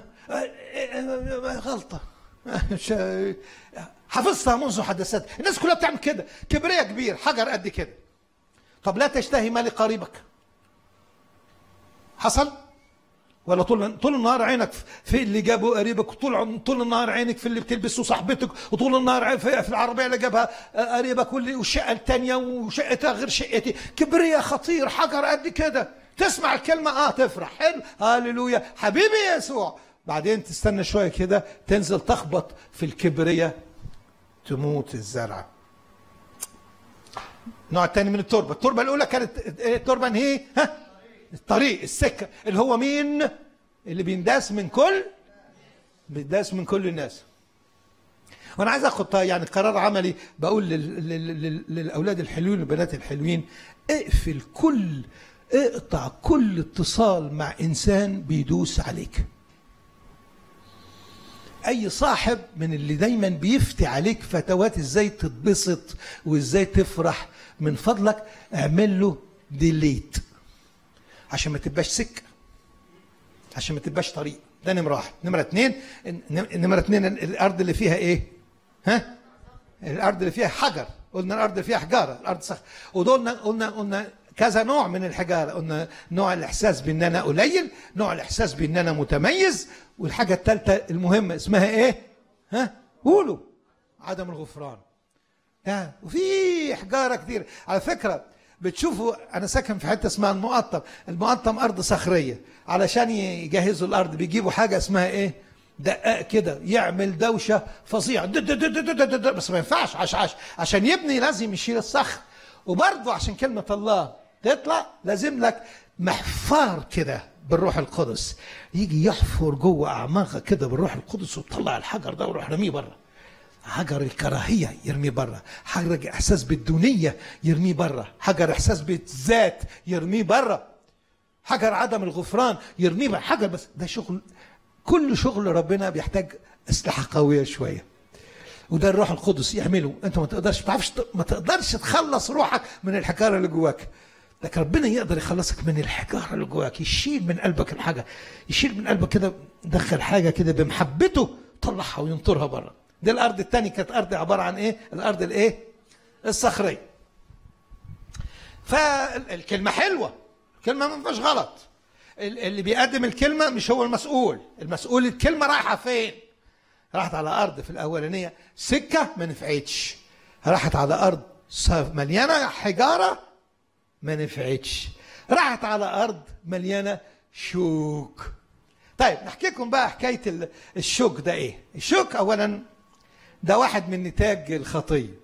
S5: غلطة ش- حفظتها منذ حدثت الناس كلها بتعمل كده كبرية كبير حجر قد كده طب لا تشتهي مال قريبك حصل ولا طول طول النهار عينك في اللي جابه قريبك وطول عم- طول النهار عينك في اللي بتلبسه صاحبتك وطول النهار عين في في العربيه اللي جابها قريبك واللي والشقه الثانيه وشقتها غير شقتي كبرياء خطير حجر قد كده تسمع الكلمه اه تفرح حلو هللويا حبيبي يسوع بعدين تستنى شويه كده تنزل تخبط في الكبرياء تموت الزرعه النوع الثاني من التربه التربه الاولى كانت التربه ان هي ها الطريق السكه اللي هو مين اللي بينداس من كل بينداس من كل الناس وانا عايز اخد يعني قرار عملي بقول لل... لل... لل... للاولاد الحلوين والبنات الحلوين اقفل كل اقطع كل اتصال مع انسان بيدوس عليك اي صاحب من اللي دايما بيفتي عليك فتوات ازاي تتبسط وازاي تفرح من فضلك اعمل له ديليت عشان ما تبقاش سكه عشان ما تبقاش طريق ده نمره واحد نمره اتنين نم- نمره اتنين الارض اللي فيها ايه ها الارض اللي فيها حجر قلنا الارض اللي فيها حجاره الارض صخر ودولنا قلنا قلنا كذا نوع من الحجاره قلنا نوع الاحساس بان انا قليل نوع الاحساس بان انا متميز والحاجه الثالثه المهمه اسمها ايه ها قولوا عدم الغفران ها وفي حجاره كتير على فكره بتشوفوا انا ساكن في حته اسمها المقطم المقطم ارض صخريه علشان يجهزوا الارض بيجيبوا حاجه اسمها ايه دقاق كده يعمل دوشه فظيعه دد دد دد دد دد بس ما ينفعش عش عش عشان يبني لازم يشيل الصخر وبرضه عشان كلمه الله تطلع لازم لك محفار كده بالروح القدس يجي يحفر جوه اعماقك كده بالروح القدس وتطلع الحجر ده ويروح رميه بره حجر الكراهية يرميه بره حجر إحساس بالدونية يرميه بره حجر إحساس بالذات يرميه بره حجر عدم الغفران يرميه بره حجر بس ده شغل كل شغل ربنا بيحتاج أسلحة قوية شوية وده الروح القدس يعمله انت ما تقدرش ما تعرفش ما تقدرش تخلص روحك من الحجاره اللي جواك لكن ربنا يقدر يخلصك من الحجاره اللي جواك يشيل من قلبك الحاجه يشيل من قلبك كده دخل حاجه كده بمحبته طلعها وينطرها بره دي الارض الثانيه كانت ارض عباره عن ايه الارض الايه الصخريه فالكلمه حلوه الكلمه ما فيهاش غلط ال- اللي بيقدم الكلمه مش هو المسؤول المسؤول الكلمه رايحه فين راحت على ارض في الاولانيه سكه ما نفعتش راحت على ارض صف- مليانه حجاره ما نفعتش راحت على ارض مليانه شوك طيب نحكي لكم بقى حكايه ال- الشوك ده ايه الشوك اولا ده واحد من نتاج الخطيه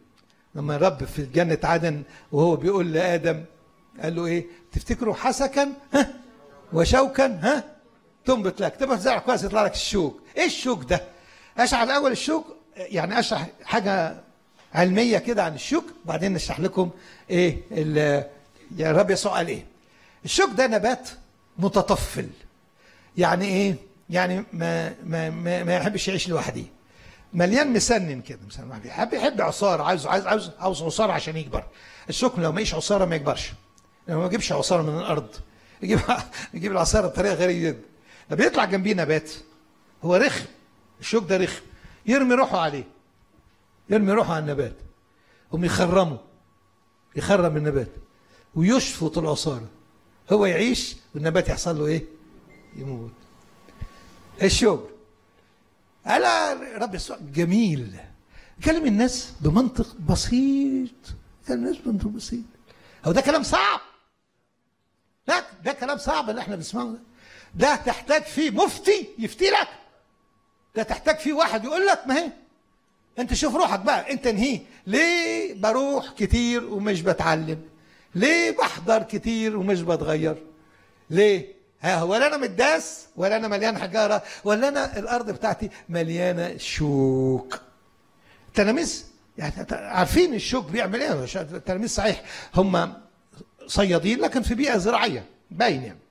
S5: لما رب في جنة عدن وهو بيقول لآدم قال له ايه تفتكروا حسكا ها وشوكا ها تنبت لك تبقى تزرع كويس يطلع لك الشوك ايه الشوك ده اشرح الاول الشوك يعني اشرح حاجه علميه كده عن الشوك وبعدين نشرح لكم ايه ال- يا رب يسوع قال ايه الشوك ده نبات متطفل يعني ايه يعني ما ما ما, ما يحبش يعيش لوحده مليان مسنن كده مسنن ما بيحب يحب عصاره عاوز عاوز عاوز عاوز عصاره عشان يكبر الشوك لو ما يعيش عصاره ما يكبرش لو ما يجيبش عصاره من الارض يجيب يجيب العصاره بطريقه غريبه جدا ده بيطلع جنبيه نبات هو رخم الشوك ده رخم يرمي روحه عليه يرمي روحه على النبات هم يخرموا يخرم النبات ويشفط العصاره هو يعيش والنبات يحصل له ايه؟ يموت الشوك على رب يسوع جميل كلم الناس بمنطق بسيط كلم الناس بمنطق بسيط هو ده كلام صعب لا ده كلام صعب اللي احنا بنسمعه ده ده تحتاج فيه مفتي يفتي لك ده تحتاج فيه واحد يقول لك ما هي انت شوف روحك بقى انت انهيه ليه بروح كتير ومش بتعلم ليه بحضر كتير ومش بتغير ليه ها ولا انا متداس ولا انا مليان حجاره ولا انا الارض بتاعتي مليانه شوك التلاميذ يعني عارفين الشوك بيعمل ايه التلاميذ صحيح هم صيادين لكن في بيئه زراعيه باين يعني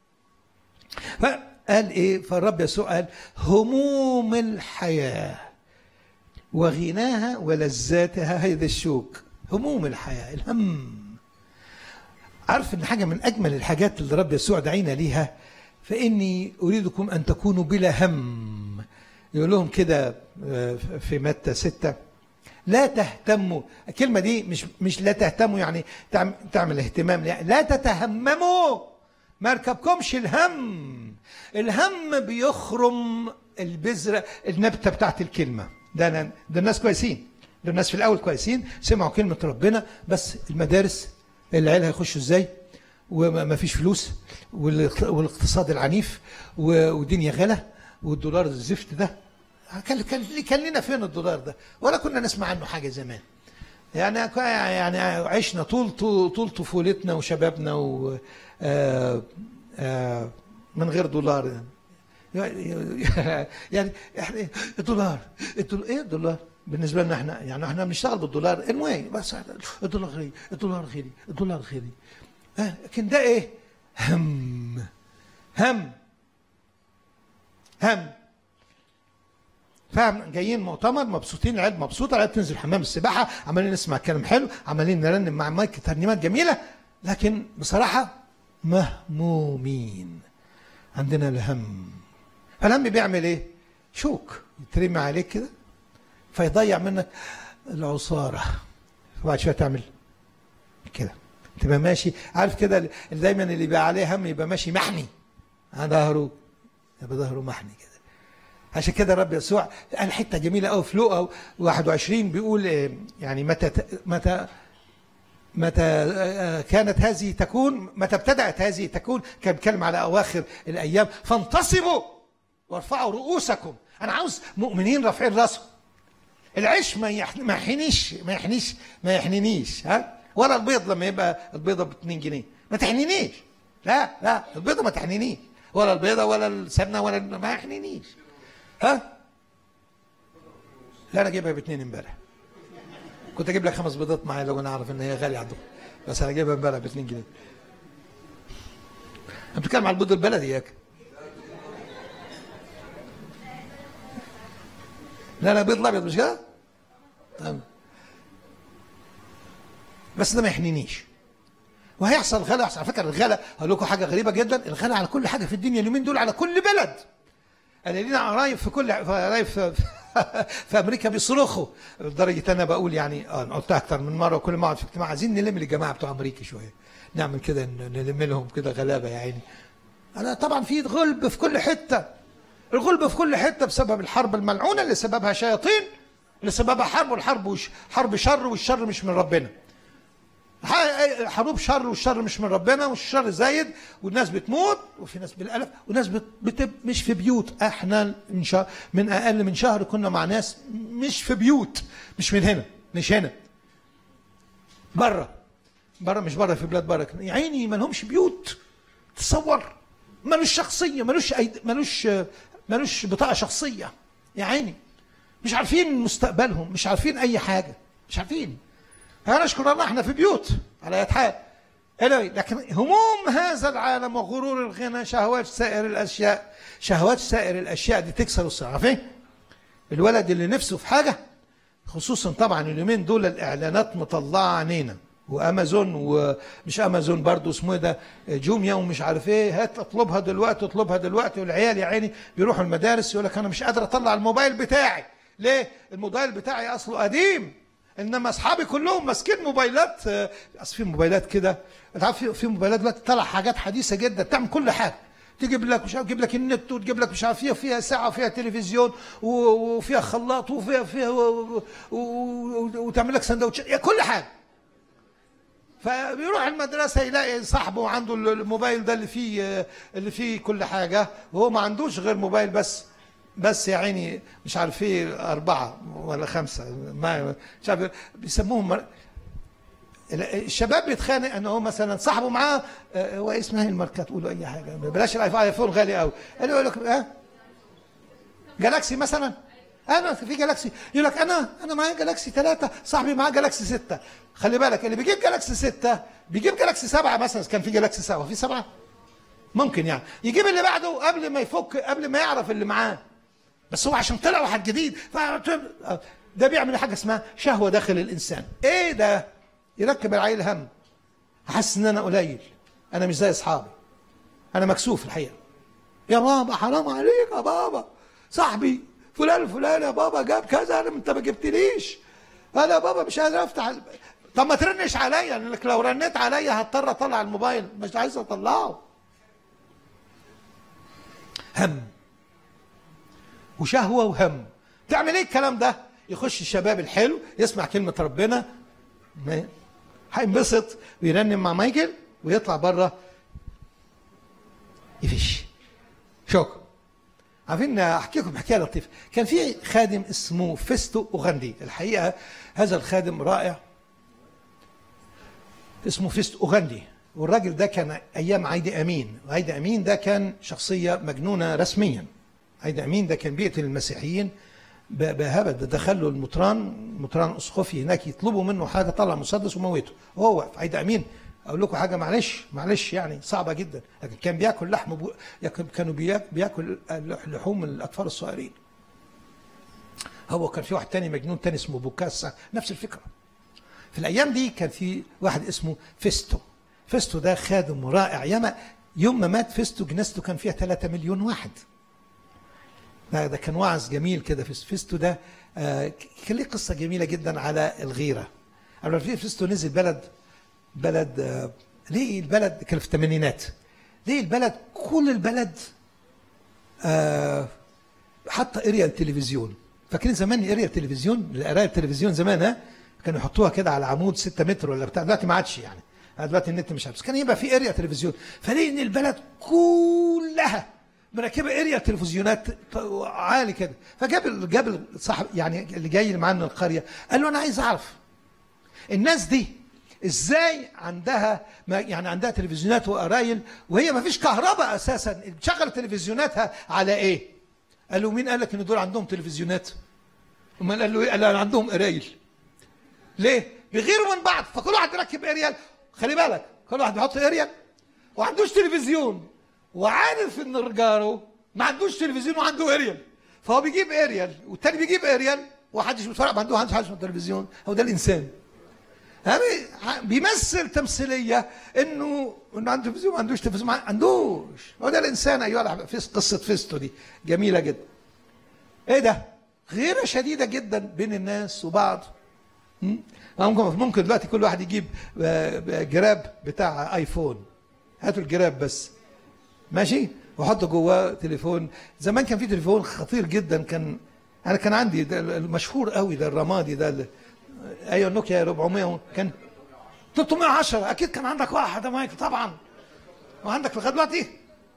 S5: فقال ايه فالرب يسوع قال هموم الحياه وغناها ولذاتها هذا الشوك هموم الحياه الهم عارف ان حاجه من اجمل الحاجات اللي رب يسوع دعينا ليها فاني اريدكم ان تكونوا بلا هم يقول لهم كده آه، في متى ستة لا تهتموا الكلمه دي مش مش لا تهتموا يعني تعم- تعمل اهتمام لا, لا تتهمموا ما ركبكمش الهم الهم بيخرم البذره النبته بتاعت الكلمه ده أنا ده الناس كويسين ده الناس في الاول كويسين سمعوا كلمه ربنا بس المدارس العيال هيخشوا ازاي وما فيش فلوس والاقت- والاقتصاد العنيف و- والدنيا غلا والدولار الزفت ده كان كان كان لنا فين الدولار ده ولا كنا نسمع عنه حاجه زمان يعني يعني عشنا طول طول طول طفولتنا وشبابنا و آه، آه، من غير دولار يعني يعني احنا الدولار الدولار ايه الدولار بالنسبه لنا احنا يعني احنا بنشتغل بالدولار المهم بس الدولار غالي الدولار غالي الدولار غالي ها، لكن ده ايه هم هم هم فاهم جايين مؤتمر مبسوطين العيال مبسوطه العيال تنزل حمام السباحه عمالين نسمع كلام حلو عمالين نرنم مع مايك ترنيمات جميله لكن بصراحه مهمومين عندنا الهم فالهم بيعمل ايه؟ شوك يترمي عليك كده فيضيع منك العصاره وبعد شويه تعمل كده تبقى ماشي عارف كده اللي دايما اللي يبقى عليه هم يبقى ماشي محني على ظهره يبقى ظهره محني كده عشان كده الرب يسوع قال حته جميله قوي في لوقا 21 بيقول آه، يعني متى ت- متى متى آه، كانت هذه تكون متى ابتدأت هذه تكون كان بيتكلم على أواخر الأيام فانتصبوا وارفعوا رؤوسكم أنا عاوز مؤمنين رافعين راسهم العيش ما يح- ما يحنيش ما يحنيش ما يحنينيش ها ولا البيض لما يبقى البيضه ب 2 جنيه ما تحنينيش لا لا البيضه ما تحنينيش ولا البيضه ولا السمنه ولا ما يحنينيش ها لا انا جايبها باثنين امبارح كنت اجيب لك خمس بيضات معايا لو انا اعرف ان هي غاليه عندكم بس انا جايبها امبارح ب 2 جنيه انت بتتكلم على البيض البلدي ياك لا لا بيض الابيض مش كده؟ طيب. بس ده ما يحنينيش وهيحصل غلا يحصل على فكره الغلا هقول لكم حاجه غريبه جدا الغلا على كل حاجه في الدنيا اليومين دول على كل بلد انا لينا قرايب في كل قرايب في, في امريكا بيصرخوا لدرجه انا بقول يعني اه أنا قلتها اكتر من مره وكل ما اقعد في اجتماع عايزين نلم الجماعه بتوع امريكا شويه نعمل كده ن- نلم لهم كده غلابه يا عيني انا طبعا في غلب في كل حته الغلب في كل حته بسبب الحرب الملعونه اللي سببها شياطين اللي سببها حرب والحرب وش حرب شر والشر مش من ربنا ح- حروب شر والشر مش من ربنا والشر زايد والناس بتموت وفي ناس بالالاف وناس بت... بت... مش في بيوت احنا من, شهر من اقل من شهر كنا مع ناس مش في بيوت مش من هنا مش هنا بره بره مش بره في بلاد بره يا عيني ما لهمش بيوت تصور ملوش شخصيه ملوش أيد... ملوش ملوش بطاقه شخصيه يا عيني مش عارفين مستقبلهم مش عارفين اي حاجه مش عارفين انا اشكر الله احنا في بيوت على اي حال anyway, لكن هموم هذا العالم وغرور الغنى شهوات سائر الاشياء شهوات سائر الاشياء دي تكسر الصراع عارفين الولد اللي نفسه في حاجه خصوصا طبعا اليومين دول الاعلانات مطلعه عينينا وامازون ومش امازون برضو اسمه إيه ده جوميا ومش عارف ايه هات اطلبها دلوقتي اطلبها دلوقتي والعيال يا عيني بيروحوا المدارس يقول لك انا مش قادر اطلع الموبايل بتاعي ليه الموبايل بتاعي اصله قديم انما اصحابي كلهم ماسكين موبايلات آه، اصل في موبايلات كده انت عارف في- في موبايلات دلوقتي طلع حاجات حديثه جدا تعمل كل حاجه تجيب لك مش عارف تجيب لك النت وتجيب لك مش عارف فيها فيها ساعه وفيها تلفزيون و- وفيها خلاط وفيها فيها و- و- و- وتعمل لك سندوتشات يعني كل حاجه فبيروح المدرسه يلاقي صاحبه عنده الموبايل ده اللي فيه اللي فيه كل حاجه وهو ما عندوش غير موبايل بس بس يا عيني مش عارف ايه اربعه ولا خمسه ما مش عارف بيسموهم مر- الشباب بيتخانق ان هو مثلا صاحبه معاه آه، هو اسمها إيه الماركه تقولوا اي حاجه بلاش الايفون ايفون غالي قوي قال يقول لك ها جالاكسي مثلا انا في جالاكسي يقول لك انا انا معايا جالاكسي ثلاثة صاحبي معاه جالاكسي ستة خلي بالك اللي بيجيب جالاكسي ستة بيجيب جالاكسي سبعة مثلا كان في جالاكسي سبعة في سبعة ممكن يعني يجيب اللي بعده قبل ما يفك قبل ما يعرف اللي معاه بس هو عشان طلع واحد جديد ف... ده بيعمل حاجه اسمها شهوه داخل الانسان ايه ده يركب العيل هم حاسس ان انا قليل انا مش زي اصحابي انا مكسوف الحقيقه يا بابا حرام عليك يا بابا صاحبي فلان الفلان يا بابا جاب كذا انا انت ما جبتليش انا يا بابا مش قادر افتح ال- طب ما ترنش عليا لانك لو رنيت عليا هضطر اطلع الموبايل مش عايز اطلعه هم وشهوه وهم تعمل ايه الكلام ده يخش الشباب الحلو يسمع كلمه ربنا ما- هينبسط ويرنم مع مايكل ويطلع بره يفش شكرا عارفين احكي لكم حكايه لطيفه كان في خادم اسمه فيستو اوغندي الحقيقه هذا الخادم رائع اسمه فيستو اوغندي والراجل ده كان ايام عايدي امين وعايدي امين ده كان شخصيه مجنونه رسميا عايدي امين ده كان بيقتل المسيحيين ب- بهبل ده دخل له المطران مطران اسقفي هناك يطلبوا منه حاجه طلع مسدس وموته وهو واقف عايدي امين اقول لكم حاجه معلش معلش يعني صعبه جدا لكن كان بياكل لحم بو... ياكل- كانوا بياك- بياكل لحوم الاطفال الصغيرين هو كان في واحد تاني مجنون تاني اسمه بوكاسا نفس الفكره في الايام دي كان في واحد اسمه فيستو فيستو ده خادم رائع ياما يوم ما مات فيستو جنازته كان فيها 3 مليون واحد ده, ده كان وعظ جميل كده فيستو فيستو ده آه كان ليه قصه جميله جدا على الغيره قبل في فيستو نزل بلد بلد آه ليه البلد كان في الثمانينات ليه البلد كل البلد آه حتى اريال تلفزيون فاكرين زمان اريال تلفزيون القرايه التلفزيون زمان ها كانوا يحطوها كده على عمود 6 متر ولا بتاع دلوقتي ما عادش يعني دلوقتي النت مش عارف بس كان يبقى في اريا تلفزيون فليه ان البلد كلها مركبه اريا تلفزيونات عالي كده فجاب ال- جاب صاحب يعني اللي جاي معاه من القريه قال له انا عايز اعرف الناس دي ازاي عندها ما يعني عندها تلفزيونات وقرايل وهي ما فيش كهرباء اساسا بتشغل تلفزيوناتها على ايه؟ قال له مين قال لك ان دول عندهم تلفزيونات؟ امال قال له ايه؟ قال له عندهم قرايل ليه؟ بيغيروا من بعض فكل واحد يركب اريال خلي بالك كل واحد بيحط اريال وما عندوش تلفزيون وعارف ان رجاله ما عندوش تلفزيون وعنده اريال فهو بيجيب اريال والتاني بيجيب اريال ومحدش بيتفرج ما عنده حاجه اسمه تلفزيون هو ده الانسان يعني بيمثل تمثيليه انه انه عنده تلفزيون ما عندوش تلفزيون ما عندوش هو ده الانسان ايها الأحباب. فيس قصه فيستو دي جميله جدا ايه ده غيره شديده جدا بين الناس وبعض مم؟ ممكن ممكن دلوقتي كل واحد يجيب آه، آه، جراب بتاع ايفون هاتوا الجراب بس ماشي وحط جواه تليفون زمان كان في تليفون خطير جدا كان انا كان عندي ده المشهور قوي ده الرمادي ده اللي ايوه نوكيا 400 كان 310 اكيد كان عندك واحد يا مايك طبعا وعندك لغايه دلوقتي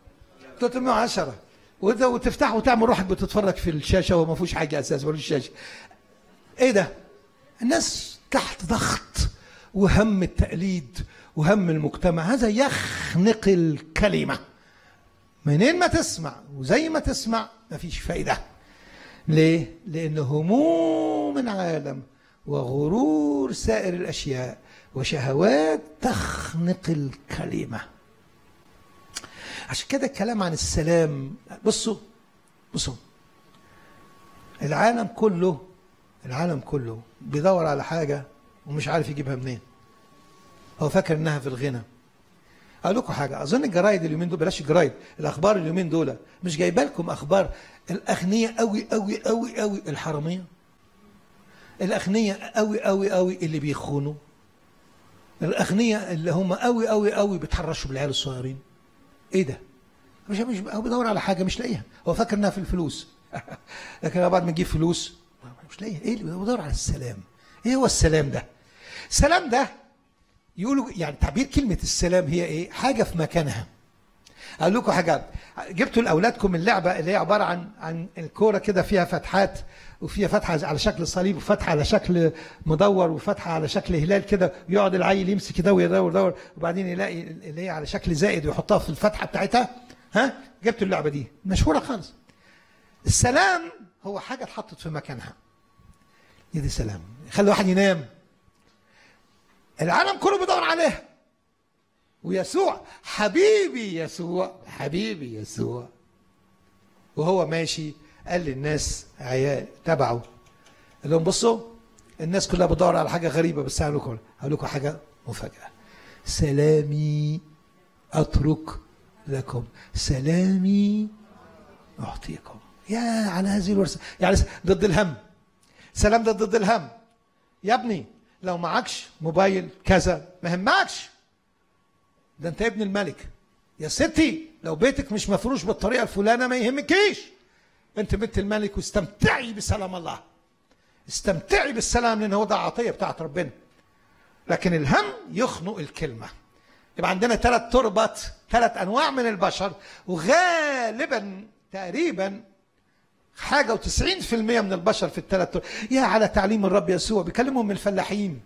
S5: 310 وده وتفتحه وتعمل روحك بتتفرج في الشاشه وما فيهوش حاجه اساسا ولا الشاشه ايه ده الناس تحت ضغط وهم التقليد وهم المجتمع هذا يخنق الكلمة منين ما تسمع وزي ما تسمع مفيش فايدة ليه؟ لأن هموم العالم وغرور سائر الأشياء وشهوات تخنق الكلمة عشان كده الكلام عن السلام بصوا بصوا العالم كله العالم كله بيدور على حاجة ومش عارف يجيبها منين هو فاكر انها في الغنى اقول لكم حاجه اظن الجرايد اليومين دول بلاش الجرايد الاخبار اليومين دول مش جايبه لكم اخبار الاغنياء قوي قوي قوي قوي الحراميه الاغنياء قوي قوي قوي اللي بيخونوا الاغنياء اللي هم قوي قوي قوي بيتحرشوا بالعيال الصغيرين ايه ده مش مش هو بيدور على حاجه مش لاقيها هو فاكر انها في الفلوس لكن بعد ما تجيب فلوس مش لاقيها ايه اللي بيدور على السلام ايه هو السلام ده السلام ده يقولوا يعني تعبير كلمة السلام هي ايه؟ حاجة في مكانها. أقول لكم حاجة جبتوا لأولادكم اللعبة اللي هي عبارة عن عن الكورة كده فيها فتحات وفيها فتحة على شكل صليب وفتحة على شكل مدور وفتحة على شكل هلال كده يقعد العيل يمسك كده ويدور يدور وبعدين يلاقي اللي هي على شكل زائد ويحطها في الفتحة بتاعتها ها؟ جبتوا اللعبة دي مشهورة خالص. السلام هو حاجة اتحطت في مكانها. هي دي سلام. خلي واحد ينام العالم كله بيدور عليها ويسوع حبيبي يسوع حبيبي يسوع وهو ماشي قال للناس عيال تبعه قال لهم بصوا الناس كلها بتدور على حاجه غريبه بس هقول لكم هقول لكم حاجه مفاجاه سلامي اترك لكم سلامي اعطيكم يا على هذه الورثه يعني ضد الهم سلام ده ضد الهم يا ابني لو معكش موبايل كذا ما همكش ده انت ابن الملك يا ستي لو بيتك مش مفروش بالطريقه الفلانه ما يهمكيش انت بنت الملك واستمتعي بسلام الله استمتعي بالسلام لان هو ده عطيه بتاعت ربنا لكن الهم يخنق الكلمه يبقى عندنا ثلاث تربط ثلاث انواع من البشر وغالبا تقريبا حاجه و90% من البشر في الثلاث تربط. يا على تعليم الرب يسوع بيكلمهم من الفلاحين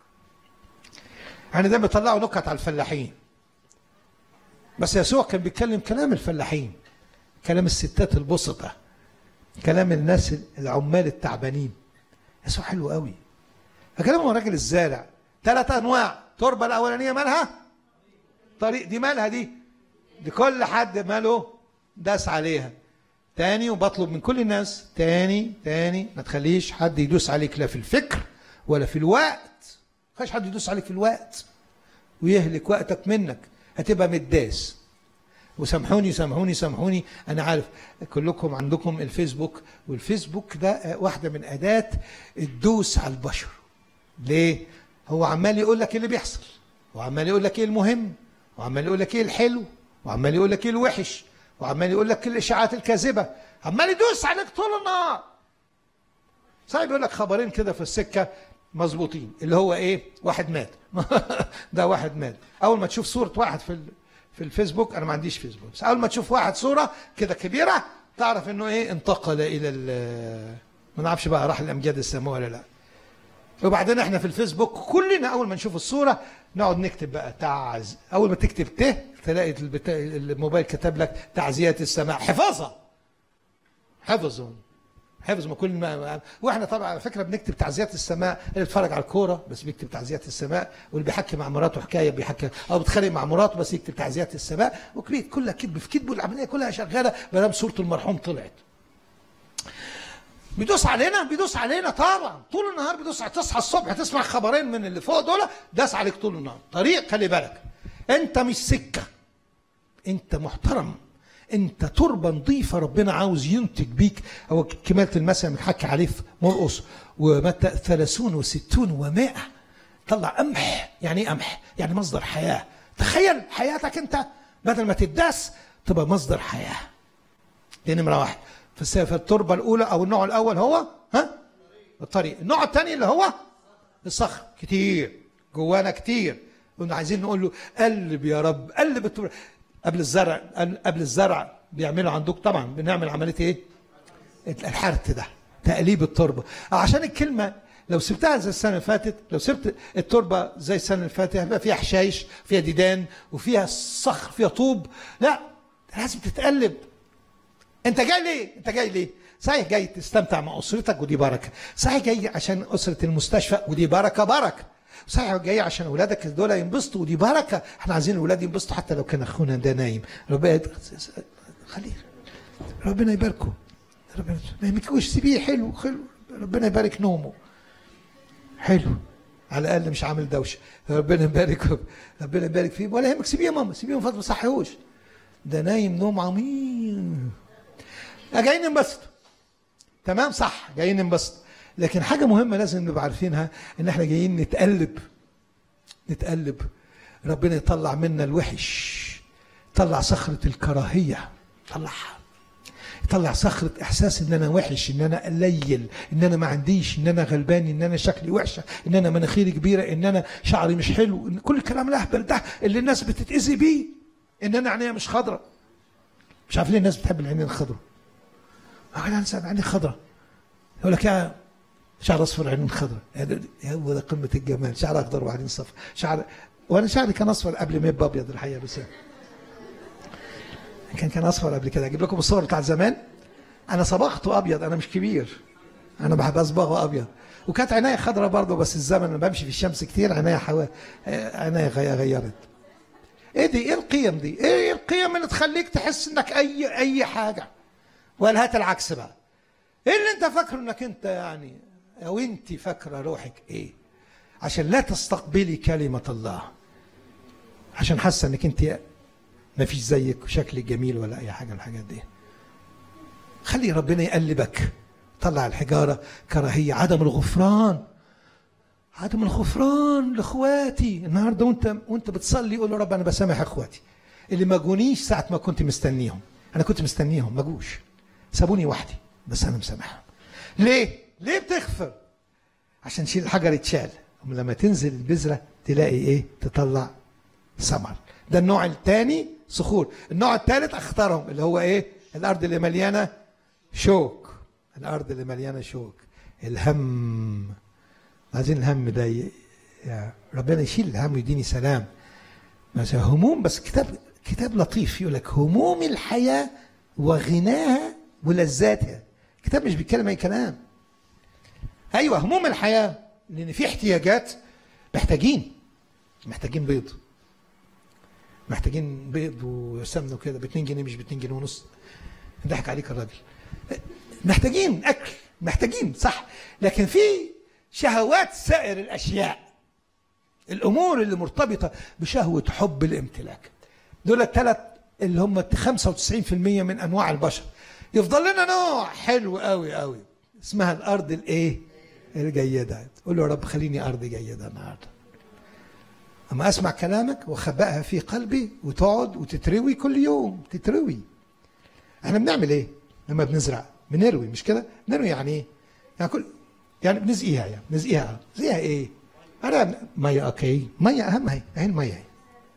S5: يعني دايما بيطلعوا نكت على الفلاحين بس يسوع كان بيتكلم كلام الفلاحين كلام الستات البسطة كلام الناس العمال التعبانين يسوع حلو قوي فكلامه راجل الزارع ثلاث انواع التربه الاولانيه مالها طريق دي مالها دي دي كل حد ماله داس عليها تاني وبطلب من كل الناس تاني تاني ما تخليش حد يدوس عليك لا في الفكر ولا في الوقت ما تخليش حد يدوس عليك في الوقت ويهلك وقتك منك هتبقى متداس وسامحوني سامحوني سامحوني انا عارف كلكم عندكم الفيسبوك والفيسبوك ده واحده من اداه الدوس على البشر ليه هو عمال يقول لك ايه اللي بيحصل وعمال يقول لك ايه المهم وعمال يقول لك ايه الحلو وعمال يقول لك ايه الوحش وعمال يقول لك الاشاعات الكاذبه عمال يدوس عليك طول النهار صحيح بيقول لك خبرين كده في السكه مظبوطين اللي هو ايه واحد مات ده واحد مات اول ما تشوف صوره واحد في ال... في الفيسبوك انا ما عنديش فيسبوك بس اول ما تشوف واحد صوره كده كبيره تعرف انه ايه انتقل الى ال ما نعرفش بقى راح الامجاد السماء ولا لا وبعدين احنا في الفيسبوك كلنا اول ما نشوف الصوره نقعد نكتب بقى تعز اول ما تكتب ت تلاقي البتا... الموبايل كتب لك تعزيات السماء حفاظها حفظوا حفظ ما كل ما واحنا طبعا على فكره بنكتب تعزيات السماء اللي بيتفرج على الكوره بس بيكتب تعزيات السماء واللي بيحكي مع مراته حكايه بيحكي او بيتخانق مع مراته بس يكتب تعزيات السماء وكريت كلها كذب في كذب والعمليه كلها شغاله ما دام صوره المرحوم طلعت بيدوس علينا بيدوس علينا طبعا طول النهار بيدوس تصحى الصبح تسمع خبرين من اللي فوق دول داس عليك طول النهار طريق خلي بالك انت مش سكه انت محترم انت تربه نظيفه ربنا عاوز ينتج بيك هو كماله المثل بنحكي عليه في مرقص ومتى ثلاثون وستون ومائة طلع قمح يعني ايه قمح؟ يعني مصدر حياه تخيل حياتك انت بدل ما تداس تبقى مصدر حياه دي نمره واحد في التربه الاولى او النوع الاول هو ها الطريق النوع الثاني اللي هو الصخر كتير جوانا كتير كنا عايزين نقول له قلب يا رب قلب التربه قبل الزرع قبل الزرع بيعملوا عندك طبعا بنعمل عمليه ايه؟ الحرث ده تقليب التربه عشان الكلمه لو سبتها زي السنه اللي فاتت لو سبت التربه زي السنه اللي فاتت هيبقى فيها حشايش فيها ديدان وفيها صخر فيها طوب لا لازم تتقلب انت جاي ليه انت جاي ليه صحيح جاي تستمتع مع اسرتك ودي بركه صحيح جاي عشان اسره المستشفى ودي بركه بركه صحيح جاي عشان اولادك دول ينبسطوا ودي بركه احنا عايزين الاولاد ينبسطوا حتى لو كان اخونا ده نايم ربنا خليه ربنا يباركه ربنا ما يمكوش سيبيه حلو حلو ربنا يبارك نومه حلو على الاقل مش عامل دوشه ربنا يبارك ربنا يبارك فيه ولا يهمك سيبيه يا ماما سيبيه ما صحيهوش ده نايم نوم عميق جايين ننبسط تمام صح جايين ننبسط لكن حاجة مهمة لازم نبقى عارفينها ان احنا جايين نتقلب نتقلب ربنا يطلع منا الوحش يطلع صخرة الكراهية يطلعها يطلع صخرة احساس ان انا وحش ان انا قليل ان انا ما عنديش ان انا غلبان ان انا شكلي وحشة ان انا مناخيري كبيرة ان انا شعري مش حلو ان كل الكلام الاهبل ده اللي الناس بتتأذي بيه ان انا عينيا مش خضرة مش عارف ليه الناس بتحب العينين الخضرة انا انسان عيني خضرة يقول لك يا شعر اصفر عينين خضرة هو ده قمة الجمال شعر اخضر وعينين صفر شعر وانا شعري كان اصفر قبل ما يبقى ابيض الحقيقة بس كان كان اصفر قبل كده اجيب لكم الصور بتاعت زمان انا صبغته ابيض انا مش كبير انا بحب اصبغه ابيض وكانت عينيا خضرة برضه بس الزمن انا بمشي في الشمس كتير عينيا حوا... عينيا غيرت ايه دي ايه القيم دي ايه القيم اللي تخليك تحس انك اي اي حاجه ولا هات العكس بقى ايه اللي انت فاكره انك انت يعني او انت فاكره روحك ايه عشان لا تستقبلي كلمه الله عشان حاسه انك انت ما فيش زيك وشكلك جميل ولا اي حاجه من الحاجات دي خلي ربنا يقلبك طلع الحجاره كراهيه عدم الغفران عدم الغفران لاخواتي النهارده وانت وانت بتصلي قول له رب انا بسامح اخواتي اللي ما جونيش ساعه ما كنت مستنيهم انا كنت مستنيهم ما جوش سابوني وحدي بس انا مسامحهم ليه ليه بتغفر عشان شيل الحجر يتشال لما تنزل البذره تلاقي ايه تطلع ثمر ده النوع الثاني صخور النوع الثالث اختارهم اللي هو ايه الارض اللي مليانه شوك الارض اللي مليانه شوك الهم عايزين الهم ده ي... يا ربنا يشيل الهم ويديني سلام مثلا هموم بس كتاب كتاب لطيف يقول لك هموم الحياه وغناها ولذاتها كتاب مش بيتكلم اي كلام ايوه هموم الحياه لان في احتياجات محتاجين محتاجين بيض محتاجين بيض وسمنه وكده ب 2 جنيه مش ب 2 جنيه ونص ضحك عليك الراجل محتاجين اكل محتاجين صح لكن في شهوات سائر الاشياء الامور اللي مرتبطه بشهوه حب الامتلاك دول الثلاث اللي هم 95% من انواع البشر يفضل لنا نوع حلو قوي قوي اسمها الارض الايه الجيده قول له يا رب خليني ارض جيده النهارده اما اسمع كلامك واخبئها في قلبي وتقعد وتتروي كل يوم تتروي احنا بنعمل ايه لما بنزرع بنروي مش كده نروي يعني ايه يعني كل يعني بنزقيها يعني بنزقيها نزقيها ايه انا ميه اوكي ميه اهم اهي اهي الميه اهي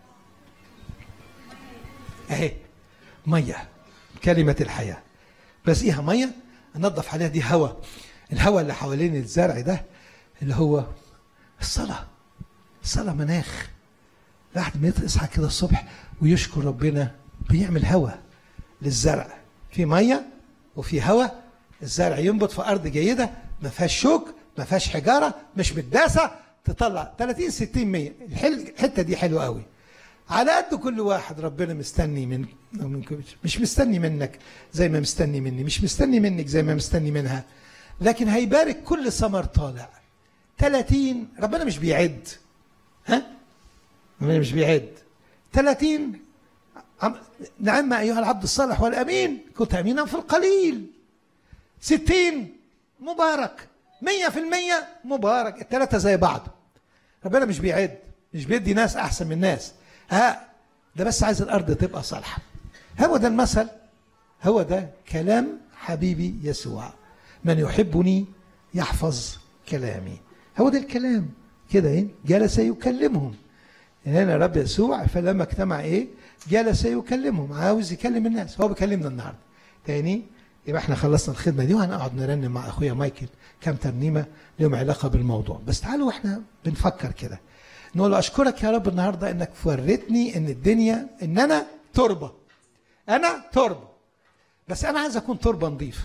S5: اهي ميه كلمه الحياه بسقيها ميه انضف عليها دي هواء الهواء اللي حوالين الزرع ده اللي هو الصلاه الصلاه مناخ الواحد ما يصحى كده الصبح ويشكر ربنا بيعمل هواء للزرع في ميه وفي هواء الزرع ينبت في ارض جيده ما فيهاش شوك ما فيهاش حجاره مش متداسه تطلع 30 60 100 الحته دي حلوه قوي على قد كل واحد ربنا مستني من مش مستني منك زي ما مستني مني مش مستني منك زي ما مستني منها لكن هيبارك كل ثمر طالع 30 ربنا مش بيعد ها ربنا مش بيعد 30 نعم ايها العبد الصالح والامين كنت امينا في القليل 60 مبارك 100% مبارك الثلاثه زي بعض ربنا مش بيعد مش بيدي ناس احسن من ناس ها ده بس عايز الارض تبقى صالحه هو ده المثل هو ده كلام حبيبي يسوع من يحبني يحفظ كلامي هو ده الكلام كده ايه جلس يكلمهم هنا رب يسوع فلما اجتمع ايه جلس يكلمهم عاوز يكلم الناس هو بيكلمنا النهارده تاني يبقى احنا خلصنا الخدمه دي وهنقعد نرنم مع اخويا مايكل كام ترنيمه لهم علاقه بالموضوع بس تعالوا واحنا بنفكر كده نقول له اشكرك يا رب النهارده انك فرتني ان الدنيا ان انا تربه انا تربه بس انا عايز اكون تربه نظيفه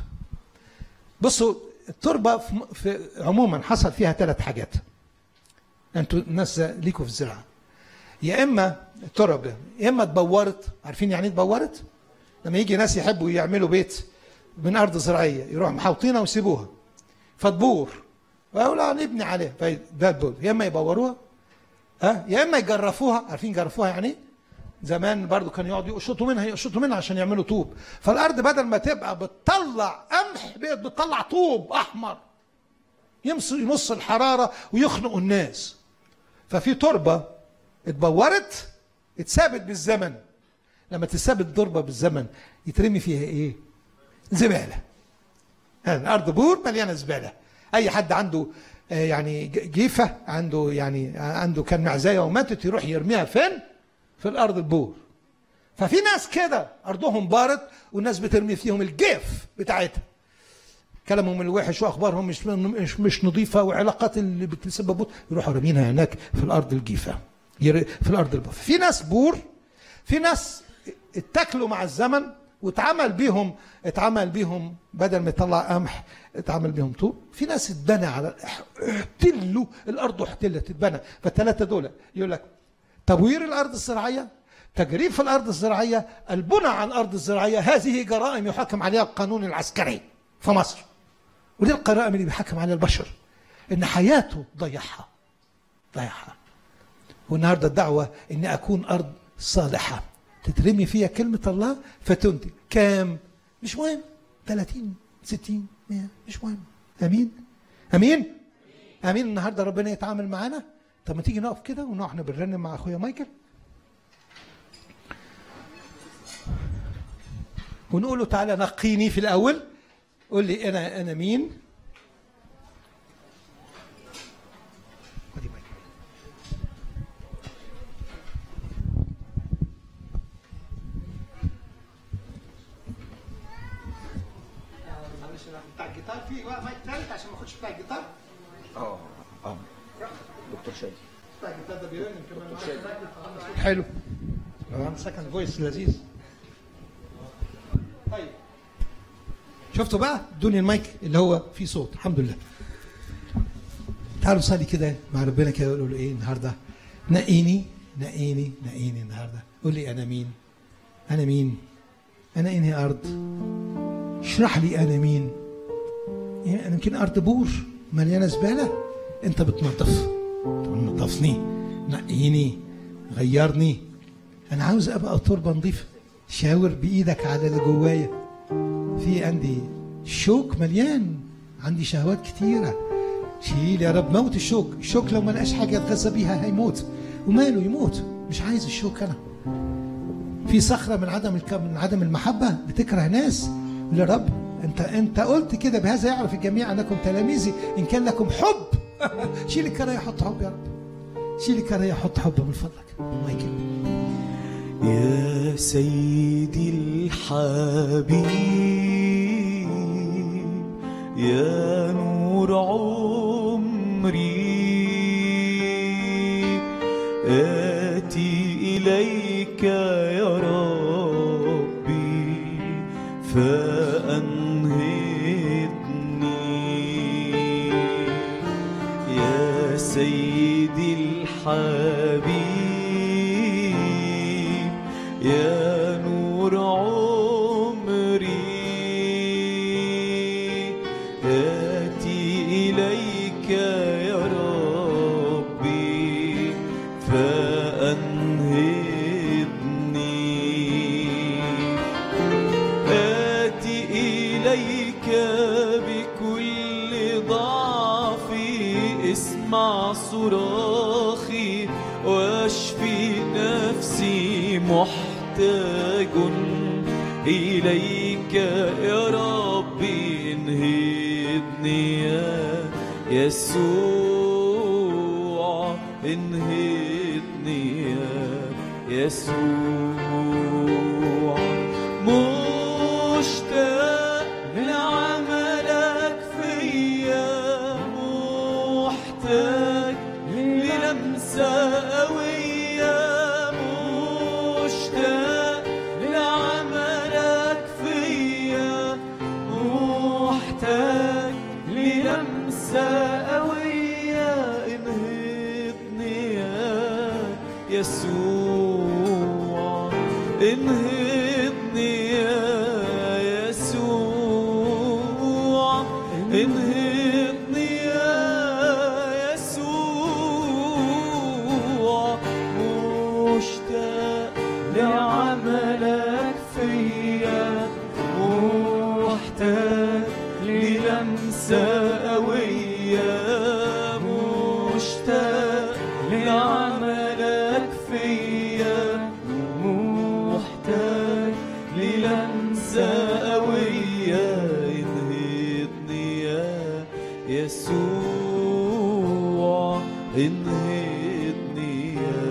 S5: بصوا التربه في, في عموما حصل فيها ثلاث حاجات انتوا ناس ليكوا في الزراعه يا اما التربه يا اما اتبورت عارفين يعني ايه اتبورت لما يجي ناس يحبوا يعملوا بيت من ارض زراعيه يروحوا محوطينها ويسيبوها فتبور ويقولوا نبني عليها ده البور يا اما يبوروها ها يا اما يجرفوها عارفين يجرفوها يعني ايه زمان برضو كانوا يقعدوا يقشطوا منها يقشطوا منها عشان يعملوا طوب فالارض بدل ما تبقى بتطلع قمح بقت بتطلع طوب احمر يمص يمص الحراره ويخنقوا الناس ففي تربه اتبورت اتثابت بالزمن لما تثبت تربه بالزمن يترمي فيها ايه زباله الارض بور مليانه زباله اي حد عنده آه، يعني ج- جيفه عنده يعني عنده كان معزايه وماتت يروح يرميها فين في الارض البور ففي ناس كده ارضهم بارت والناس بترمي فيهم الجيف بتاعتها كلامهم الوحش واخبارهم مش مش مش نظيفه وعلاقات اللي بتسببوا يروحوا رامينها هناك في الارض الجيفه ير- في الارض البور في ناس بور في ناس اتاكلوا مع الزمن واتعمل بيهم اتعمل بيهم بدل ما يطلع قمح اتعمل بيهم طوب في ناس اتبنى على احتلوا الارض احتلت اتبنى فالثلاثه دول يقول لك تبوير الارض الزراعيه تجريف الارض الزراعيه البنى على الارض الزراعيه هذه جرائم يحكم عليها القانون العسكري في مصر ودي الجرائم اللي بيحكم عليها البشر ان حياته ضيعها ضيعها والنهارده الدعوه اني اكون ارض صالحه تترمي فيها كلمه الله فتنتج كام مش مهم 30 60 100 مش مهم امين امين امين النهارده ربنا يتعامل معانا طب ما تيجي نقف كده ونقف احنا بنرنم مع اخويا مايكل ونقول له تعالى نقيني في الاول قول لي انا انا مين خدي مايكل. معلش أنا بتاع الجيتار في مايك ثالث عشان ما اخدش بتاع الجيتار
S1: اه اه دكتور شادي
S5: بتاع الجيتار ده بيرن كمان حلو اه سكند فويس لذيذ طيب شفتوا بقى ادوني المايك اللي هو فيه صوت الحمد لله تعالوا نصلي كده مع ربنا كده ونقول له ايه النهارده نقيني نقيني نقيني النهارده قول لي انا مين انا مين انا انهي ارض اشرح لي انا مين يعني انا يمكن ارض بور مليانه زباله انت بتنظف انت بتنظفني نقيني غيرني انا عاوز ابقى تربه نظيفه شاور بايدك على اللي جوايا في عندي شوك مليان عندي شهوات كتيره شيل يا رب موت الشوك الشوك لو ما لقاش حاجه يتغذى بيها هيموت وماله يموت مش عايز الشوك انا في صخره من عدم الك... من عدم المحبه بتكره ناس يا رب انت انت قلت كده بهذا يعرف الجميع انكم تلاميذي ان كان لكم حب شيل الكراهيه حط حب يا رب شيل الكراهيه حط حب من فضلك مايكل
S3: يا سيدي الحبيب يا نور عمري آتي إليك يا ربي فأنهضني يا سيدي الحبيب يا نور عمري آتي إليك يا ربي فأنهضني آتي إليك بكل ضعفي اسمع صراخي واشفي نفسي محتاج إليك يا ربي انهضني يا يسوع انهضني يا يسوع مشتاق انهضني يا يسوع مشتاق لعملك فيا محتاج للمسة قوية مشتاق لعملك فيا محتاج للمسة قوية انهضني يا يسوع انهضني يا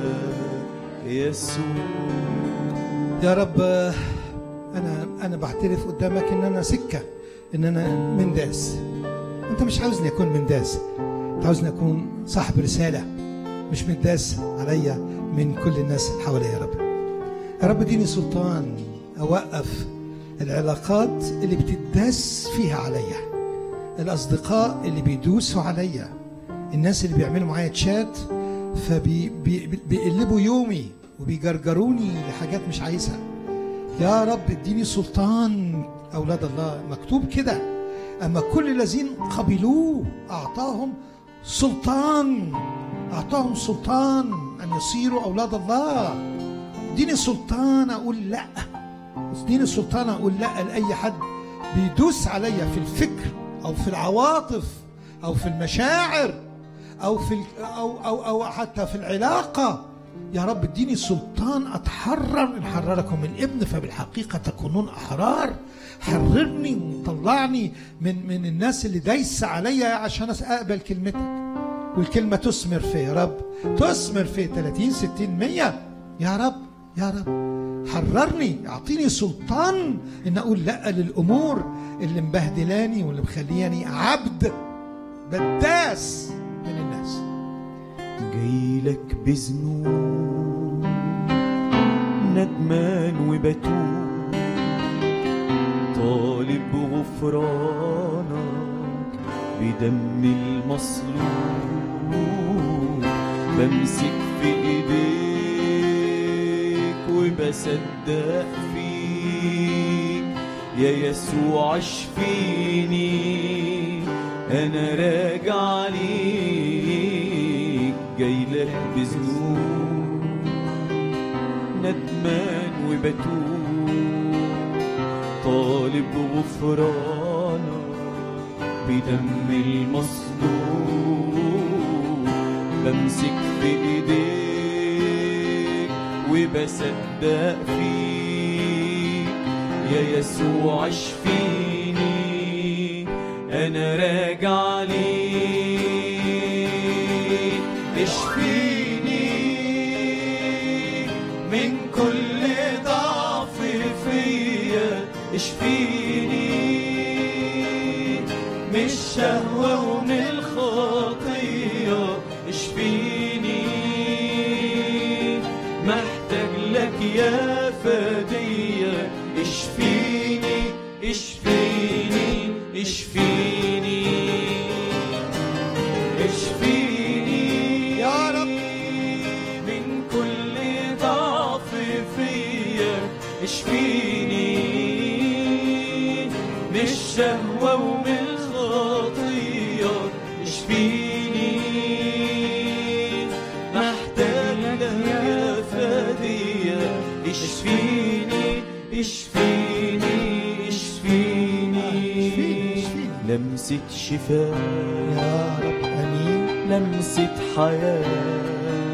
S3: يسوع
S5: يا رب انا انا بعترف قدامك ان انا سكه ان انا منداس انت مش عاوزني اكون منداس انت عاوزني اكون صاحب رساله مش منداس عليا من كل الناس اللي حواليا يا رب يا رب اديني سلطان اوقف العلاقات اللي بتداس فيها عليا الاصدقاء اللي بيدوسوا عليا الناس اللي بيعملوا معايا تشات فبيقلبوا يومي وبيجرجروني لحاجات مش عايزها يا رب اديني سلطان اولاد الله مكتوب كده اما كل الذين قبلوه اعطاهم سلطان اعطاهم سلطان ان يصيروا اولاد الله اديني سلطان اقول لا اديني سلطان اقول لا لاي حد بيدوس عليا في الفكر او في العواطف او في المشاعر او في ال- او او او حتى في العلاقه يا رب اديني سلطان اتحرر ان حرركم من ابن فبالحقيقه تكونون احرار حررني وطلعني من من الناس اللي دايسه عليا عشان اقبل كلمتك والكلمه تثمر في يا رب تثمر في 30 60 100 يا رب يا رب حررني اعطيني سلطان ان اقول لا للامور اللي مبهدلاني واللي مخلياني عبد بداس من الناس
S3: جايلك بذنوب ندمان وبتوب طالب غفرانك بدم المصلوب بمسك في ايديك وبصدق فيك يا يسوع اشفيني انا راجع ليك جايلك بذنوب ندمان وبتوب طالب غفرانك بدم المصلوب بمسك في ايديك وبصدق فيك يا يسوع اشفيني انا راجع ليك اشفيني من كل ضعف فيا اشفيني من الشهوة ومن الخطية اشفيني محتاج لك يا فدية اشفيني اشفيني اشفيني اشفيني يا رب من كل ضعف فيا اشفيني من الشهوة ومن الخطية اشفيني محتاج لك يا فدية اشفيني اشفيني اشفيني لمسة شفاء
S5: يا رب امين
S3: لمسة حياة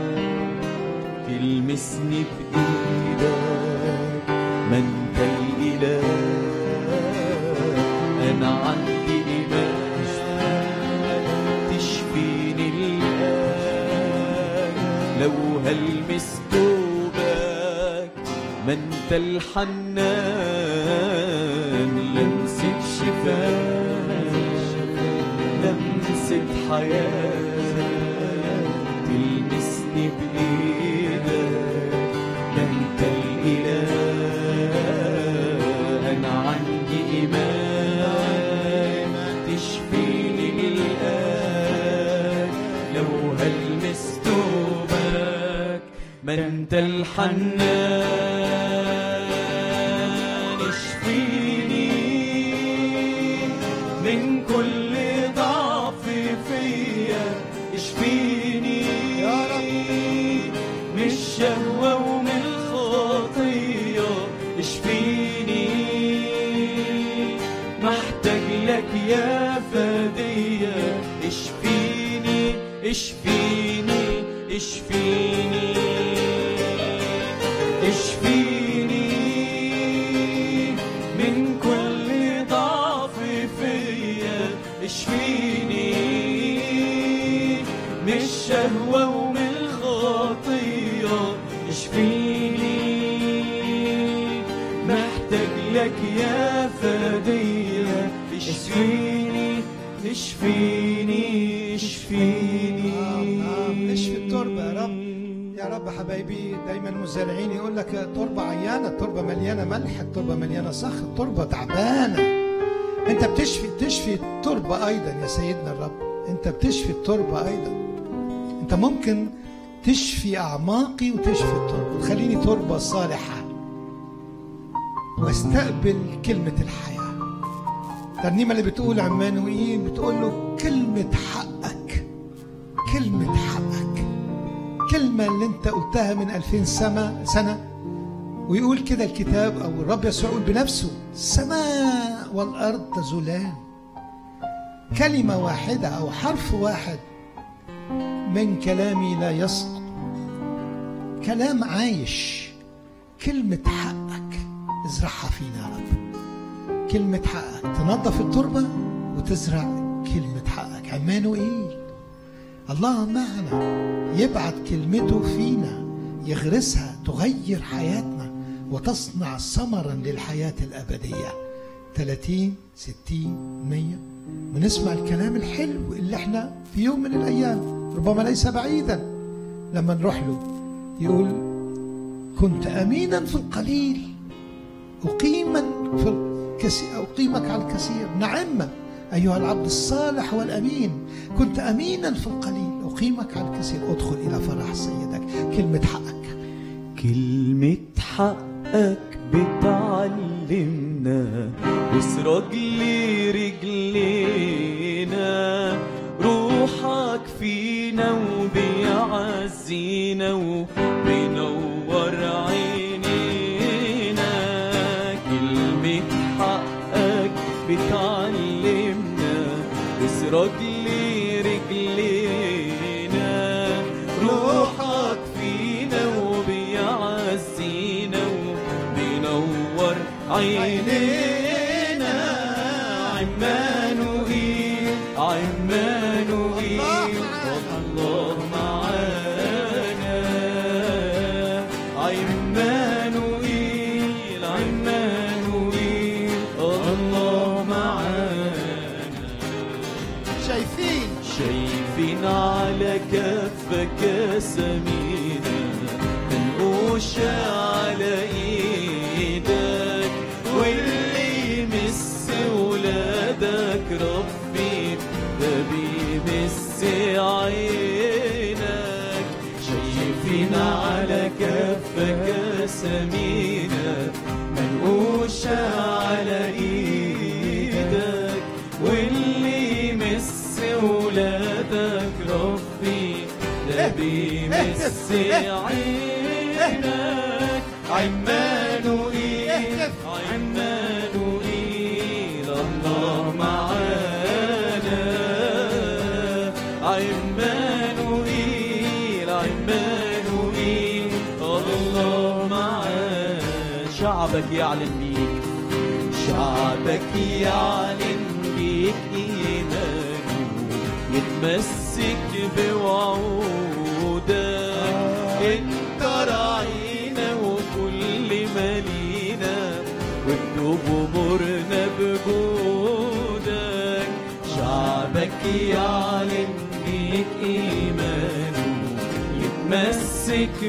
S3: تلمسني بإيدك ما انت الإله أنا عندي إيمان تشفيني الآن لو هلمس توبك ما انت الحنان لمسة شفاء لمسة حياة تلمسني بإيدك ده انت الإله أنا عندي إيمان تشفيني الآن لو هلمس توبك ما انت الحنان اشفيني من كل محتاج لك يا فدية اشفيني اشفيني اشفيني
S5: نعم، اشفي التربة يا رب يا رب حبايبي دايما مزارعين يقول لك التربة عيانة التربة مليانة ملح التربة مليانة صخر التربة تعبانة انت بتشفي تشفي التربة ايضا يا سيدنا الرب انت بتشفي التربة ايضا انت ممكن تشفي اعماقي وتشفي التربة وتخليني تربة صالحة واستقبل كلمة الحياة الترنيمة اللي بتقول عمانوئيل بتقول له كلمة حقك كلمة حقك كلمة اللي انت قلتها من ألفين سنة سنة ويقول كده الكتاب أو الرب يسوع يقول بنفسه السماء والأرض تزولان كلمة واحدة أو حرف واحد من كلامي لا يسقط كلام عايش كلمة حقك ازرعها فينا يا رب كلمة حقك تنظف التربة وتزرع كلمة حقك عمانوئيل الله معنا يبعت كلمته فينا يغرسها تغير حياتنا وتصنع ثمرا للحياة الأبدية 30 60 100 ونسمع الكلام الحلو اللي احنا في يوم من الأيام ربما ليس بعيدا لما نروح له يقول كنت أمينا في القليل أقيما في الكثير أقيمك على الكثير نعم أيها العبد الصالح والأمين كنت أمينا في القليل أقيمك على الكثير ادخل إلى فرح سيدك كلمة حقك
S3: كلمة حقك بتعلمنا وسرج لي رجلينا روحك فينا وبيعزينا وبينور عينينا كلمة حقك بتعلمنا وسرج لي رجلينا روحك فينا وبيعزينا وبينور عينينا عمانوئيل عمانوئيل الله معانا عمانوئيل عمانوئيل الله معانا
S5: شايفين
S3: شايفين على كفك سمينا منقوش على ايدك واللي يمس ولادك ربي ده بيمس عينك شايفين على كفك سمينا منقوش على ايدك واللي يمس ولادك ربي ده بيمس عينك عمانوئيل عمانوئيل الله معانا عمانوئيل عمانوئيل الله معانا شعبك يعلن بيك شعبك يعلن بيك إيمانه يتمسك بوعودك انت راعينا وكل مالينا واكتب امورنا بجودك شعبك يعلن بيك ايمانه يتمسك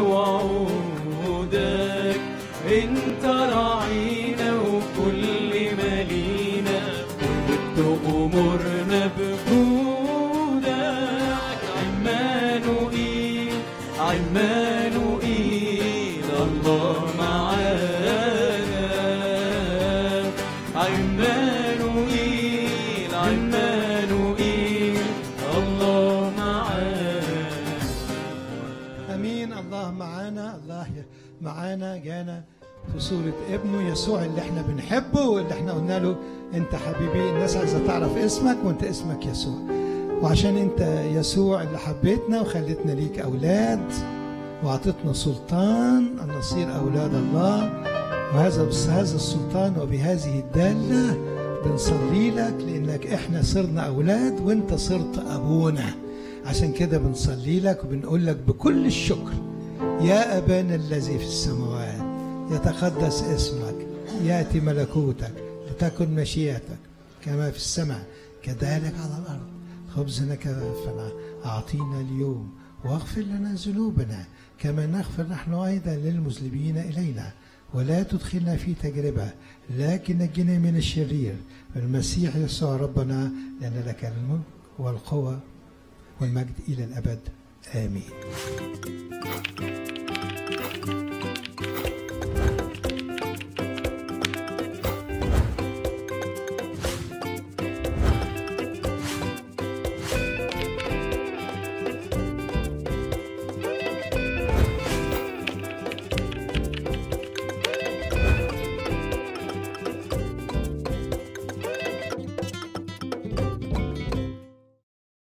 S3: بوعودك انت راعينا وكل مالينا واكتب امورنا بجودك عمانوئيل عمانوئيل الله معانا عمانوئيل عمانوئيل الله معانا
S5: امين الله معانا الله معانا جانا في صورة ابنه يسوع اللي احنا بنحبه واللي احنا قلنا له انت حبيبي الناس عايزة تعرف اسمك وانت اسمك يسوع وعشان انت يسوع اللي حبيتنا وخلتنا ليك اولاد واعطتنا سلطان ان نصير اولاد الله وهذا بس هذا السلطان وبهذه الدالة بنصلي لك لانك احنا صرنا اولاد وانت صرت ابونا عشان كده بنصلي لك وبنقول لك بكل الشكر يا ابانا الذي في السماوات يتقدس اسمك يأتي ملكوتك لتكن مشيئتك كما في السماء كذلك على الأرض خبزنا كفنا أعطينا اليوم واغفر لنا ذنوبنا كما نغفر نحن أيضا للمذنبين إلينا ولا تدخلنا في تجربة لكن نجنا من الشرير المسيح يسوع ربنا لأن لك الملك والقوة والمجد إلى الأبد آمين